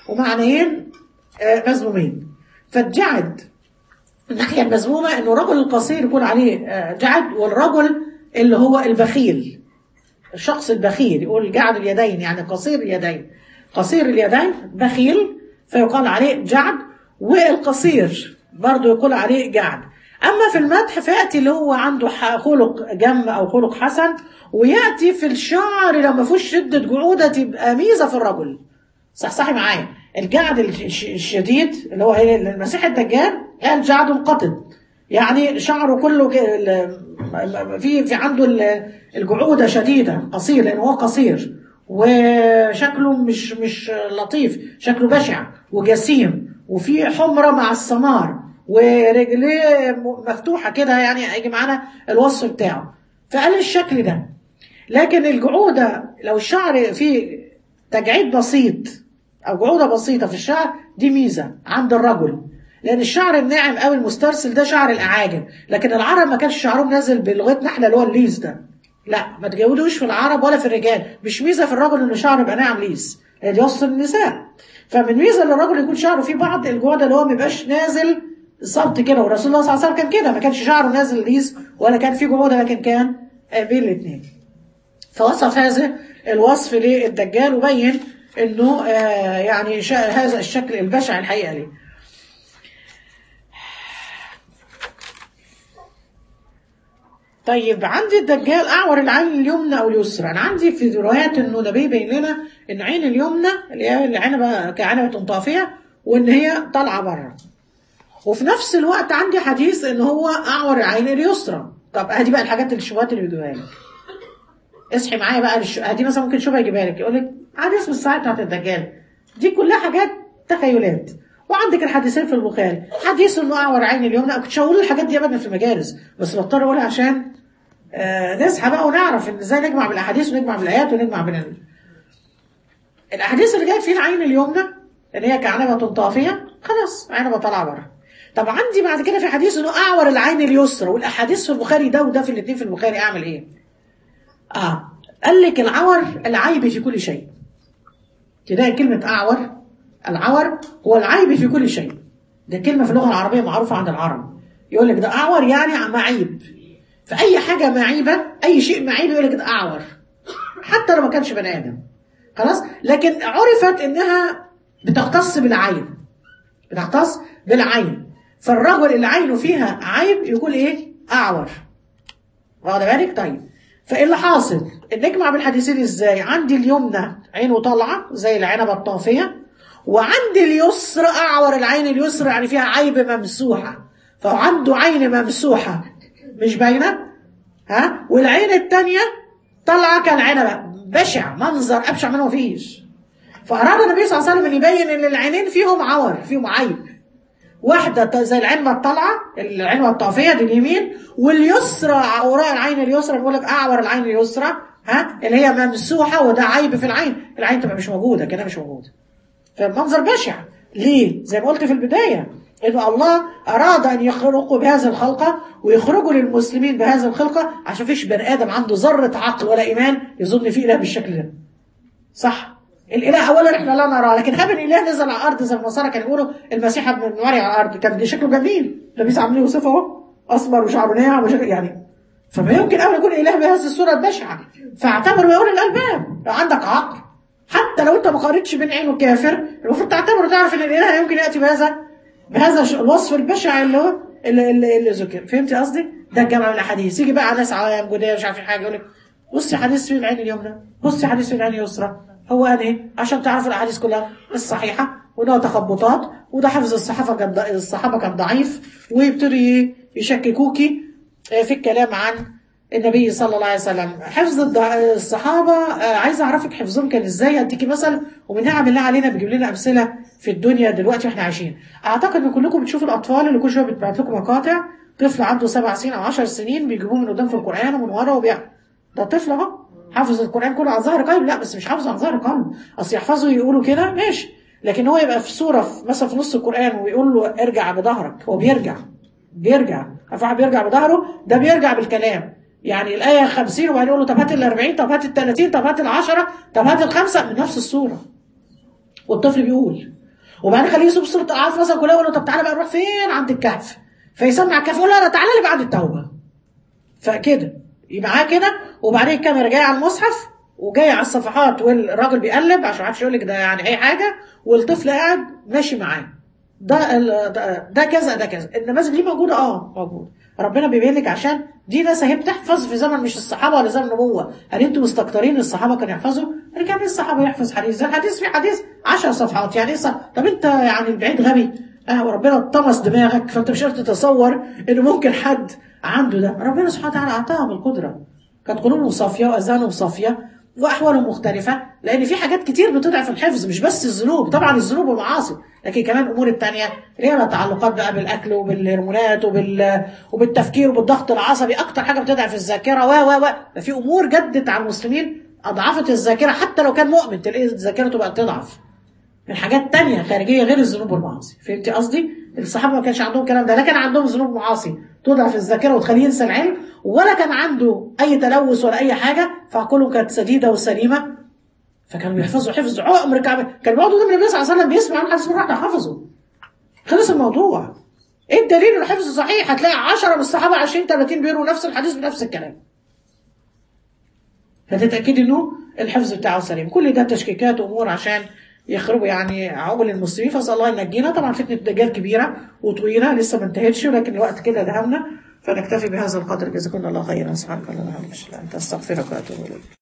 ومعنيين آه، مذمومين فالجعد الناحية المذمومة انه الرجل القصير يكون عليه آه، جعد والرجل اللي هو البخيل الشخص البخيل يقول جعد اليدين يعني قصير اليدين قصير اليدين بخيل فيقال عليه جعد والقصير برضه يقول عليه جعد اما في المدح فياتي اللي هو عنده ح- خلق جم او خلق حسن وياتي في الشعر لو ما فيهوش شده جعوده تبقى ميزه في الرجل صحصحي معايا الجعد الش- الشديد اللي هو ايه المسيح الدجال قال جعد قطن يعني شعره كله ك- ال- في في عنده ال- الجعوده شديده قصير لان هو قصير وشكله مش مش لطيف شكله بشع وجسيم وفي حمرة مع السمار ورجليه م- مفتوحة كده يعني هيجي معانا الوصف بتاعه فقال الشكل ده لكن الجعودة لو الشعر فيه تجعيد بسيط أو جعودة بسيطة في الشعر دي ميزة عند الرجل لأن الشعر الناعم أوي المسترسل ده شعر الأعاجم لكن العرب ما كانش شعرهم نازل بلغتنا احنا اللي هو الليز ده لا ما تجودوش في العرب ولا في الرجال مش ميزة في الرجل إن شعره يبقى ناعم ليس لأن دي وصف النساء فمن ميزة للرجل يكون شعره فيه بعض الجودة اللي هو ما يبقاش نازل صبت كده ورسول الله صلى الله عليه وسلم كان كده ما كانش شعره نازل ليس ولا كان فيه جودة لكن كان آه، بين الاثنين فوصف هذا الوصف للدجال وبين انه آه، يعني شا- هذا الشكل البشع الحقيقه ليه طيب عندي الدجال اعور العين اليمنى او اليسرى انا عندي في روايات انه النبي بين لنا ان عين اليمنى اللي هي العنبه كعنبه طافيه وان هي طالعه بره وفي نفس الوقت عندي حديث ان هو اعور العين اليسرى طب ادي بقى الحاجات الشبهات اللي بيجيبها لك اصحي معايا بقى للش... دي مثلا ممكن شبهه يجيبها لك يقول لك حديث من الساعه بتاعت الدجال دي كلها حاجات تخيلات وعندك الحديثين في البخاري حديث انه اعور عين اليمنى ما كنتش هقول الحاجات دي ابدا في المجالس بس بضطر اقولها عشان آه نصحى بقى ونعرف ان ازاي نجمع بالاحاديث ونجمع بالايات ونجمع بين ال... الاحاديث اللي جايه في العين اليمنى اللي هي كعنبه طافيه خلاص عنبه طالعه بره طب عندي بعد كده في حديث انه اعور العين اليسرى والاحاديث في البخاري ده وده في الاثنين في البخاري اعمل ايه؟ اه قال لك العور العيب في كل شيء تلاقي كلمة أعور العور هو العيب في كل شيء ده كلمة في اللغة العربية معروفة عند العرب يقول لك ده أعور يعني معيب فأي حاجة معيبة أي شيء معيب يقول لك ده أعور حتى لو ما كانش بني آدم خلاص لكن عرفت إنها بتختص بالعين بتختص بالعين فالرجل اللي عينه فيها عيب يقول إيه أعور واخد بالك طيب فاللي حاصل نجمع بالحديثين ازاي عندي اليمنى عينه طالعه زي العنبه الطافيه وعندي اليسرى اعور العين اليسرى يعني فيها عيب ممسوحه فعنده عين ممسوحه مش باينه ها والعين الثانيه طالعه كالعنبه بشع منظر ابشع منه مفيش فاراد النبي صلى الله عليه وسلم ان يبين ان العينين فيهم عور فيهم عيب واحدة زي العنبة الطالعة العنبة الطافية دي اليمين واليسرى عوراء العين اليسرى بيقول لك أعور العين اليسرى ها اللي هي ممسوحة وده عيب في العين العين تبقى مش موجودة كده مش موجودة فالمنظر بشع ليه؟ زي ما قلت في البداية إن الله أراد أن يخلقوا بهذه الخلقة ويخرجوا للمسلمين بهذه الخلقة عشان فيش بني آدم عنده ذرة عقل ولا إيمان يظن فيه إله بالشكل ده صح؟ الاله اولا احنا لا نراه لكن هب الاله نزل على الارض زي النصارى كانوا يقولوا المسيح ابن مريم على الارض كان شكله جميل لبيس عاملين يوصفه اهو اسمر وشعره ناعم وشكل يعني فما يمكن ابدا يكون اله بهذه الصوره البشعه فاعتبروا يقول الالباب لو عندك عقل حتى لو انت ما قارنتش بين عين وكافر المفروض تعتبر تعرف ان الاله يمكن ياتي بهذا بهذا الوصف البشع اللي هو اللي, اللي, اللي ذكر فهمتي قصدي؟ ده الجمع من الاحاديث يجي بقى ناس عوام جداد مش عارفين حاجه يقول لك بصي حديث في العين اليمنى بصي حديث في العين اليسرى هو قال ايه عشان تعرفوا الاحاديث كلها الصحيحه وده تخبطات وده حفظ الصحافه كان الصحابه كان ضعيف ويبتدوا يشككوكي في الكلام عن النبي صلى الله عليه وسلم حفظ الصحابه عايز اعرفك حفظهم كان ازاي اديكي مثل ومن نعم الله علينا بيجيب لنا امثله في الدنيا دلوقتي واحنا عايشين اعتقد ان كلكم بتشوفوا الاطفال اللي كل شويه بتبعت لكم مقاطع طفل عنده سبع سنين او 10 سنين بيجيبوه من قدام في القران ومن ورا وبيع ده طفل اهو حافظ القرآن كله عن ظهر قلب لا بس مش حافظ عن ظهر قلب أصل يحفظوا يقولوا كده ماشي لكن هو يبقى في سورة في مثلا في نص القرآن ويقول له ارجع بظهرك هو بيرجع بيرجع أفعل بيرجع بظهره ده بيرجع بالكلام يعني الآية 50 وبعدين يقول له طب هات ال 40 طب هات ال 30 طب هات ال 10 طب هات الخمسة من نفس السورة والطفل بيقول وبعدين خليه يسوق سوره الاعراف مثلا كلها يقول له طب تعالى بقى نروح فين عند الكهف فيسمع الكهف يقول له لا تعالى لي بعد التوبه فكده يبقى معاه كده وبعدين الكاميرا جايه على المصحف وجايه على الصفحات والراجل بيقلب عشان ما حدش يقول لك ده يعني اي حاجه والطفل قاعد ماشي معاه ده ال- ده- ده كذا ده كذا النماذج دي موجوده اه موجوده ربنا بيبين لك عشان دي ناس اهي بتحفظ في زمن مش الصحابه ولا زمن النبوه هل انتوا مستكترين الصحابه كانوا يحفظوا؟ يعني كان الصحابه يحفظ حديث ده الحديث في حديث 10 صفحات يعني ايه صح؟ طب انت يعني البعيد غبي اه وربنا طمس دماغك فانت مش قادر تتصور ان ممكن حد عنده ده ربنا سبحانه وتعالى اعطاهم القدره كانت قلوبهم صافيه واذانهم صافيه واحوالهم مختلفه لان في حاجات كتير بتضعف الحفظ مش بس الذنوب طبعا الذنوب والمعاصي لكن كمان الامور التانية اللي هي لها تعلقات بقى بالاكل وبالهرمونات وبال وبالتفكير وبالضغط العصبي اكتر حاجه بتضعف الذاكره و و و في امور جدت على المسلمين اضعفت الذاكره حتى لو كان مؤمن تلاقي ذاكرته بقت تضعف من حاجات تانية خارجية غير الذنوب والمعاصي فهمتي قصدي؟ الصحابة ما كانش عندهم الكلام ده لا كان عندهم ذنوب ومعاصي تضعف الذاكرة وتخليه ينسى العلم ولا كان عنده أي تلوث ولا أي حاجة فعقولهم كانت سديدة وسليمة فكانوا بيحفظوا حفظ عمر كامل كان بيقعدوا قدام النبي صلى الله عليه وسلم بيسمع من حديث واحدة حفظوا خلص الموضوع ايه الدليل إن الحفظ صحيح هتلاقي 10 من الصحابة 20 30 بيقولوا نفس الحديث بنفس الكلام فتتأكدي انه الحفظ بتاعه سليم كل ده تشكيكات وامور عشان يخربوا يعني عقول المسلمين فاسال الله ان ينجينا طبعا فتنه الدجال كبيره وطويله لسه ما انتهتش ولكن الوقت كده دهمنا فنكتفي بهذا القدر جزاكم الله خيرا سبحانك اللهم وبحمدك اشهد ان لا اله الا انت استغفرك واتوب اليك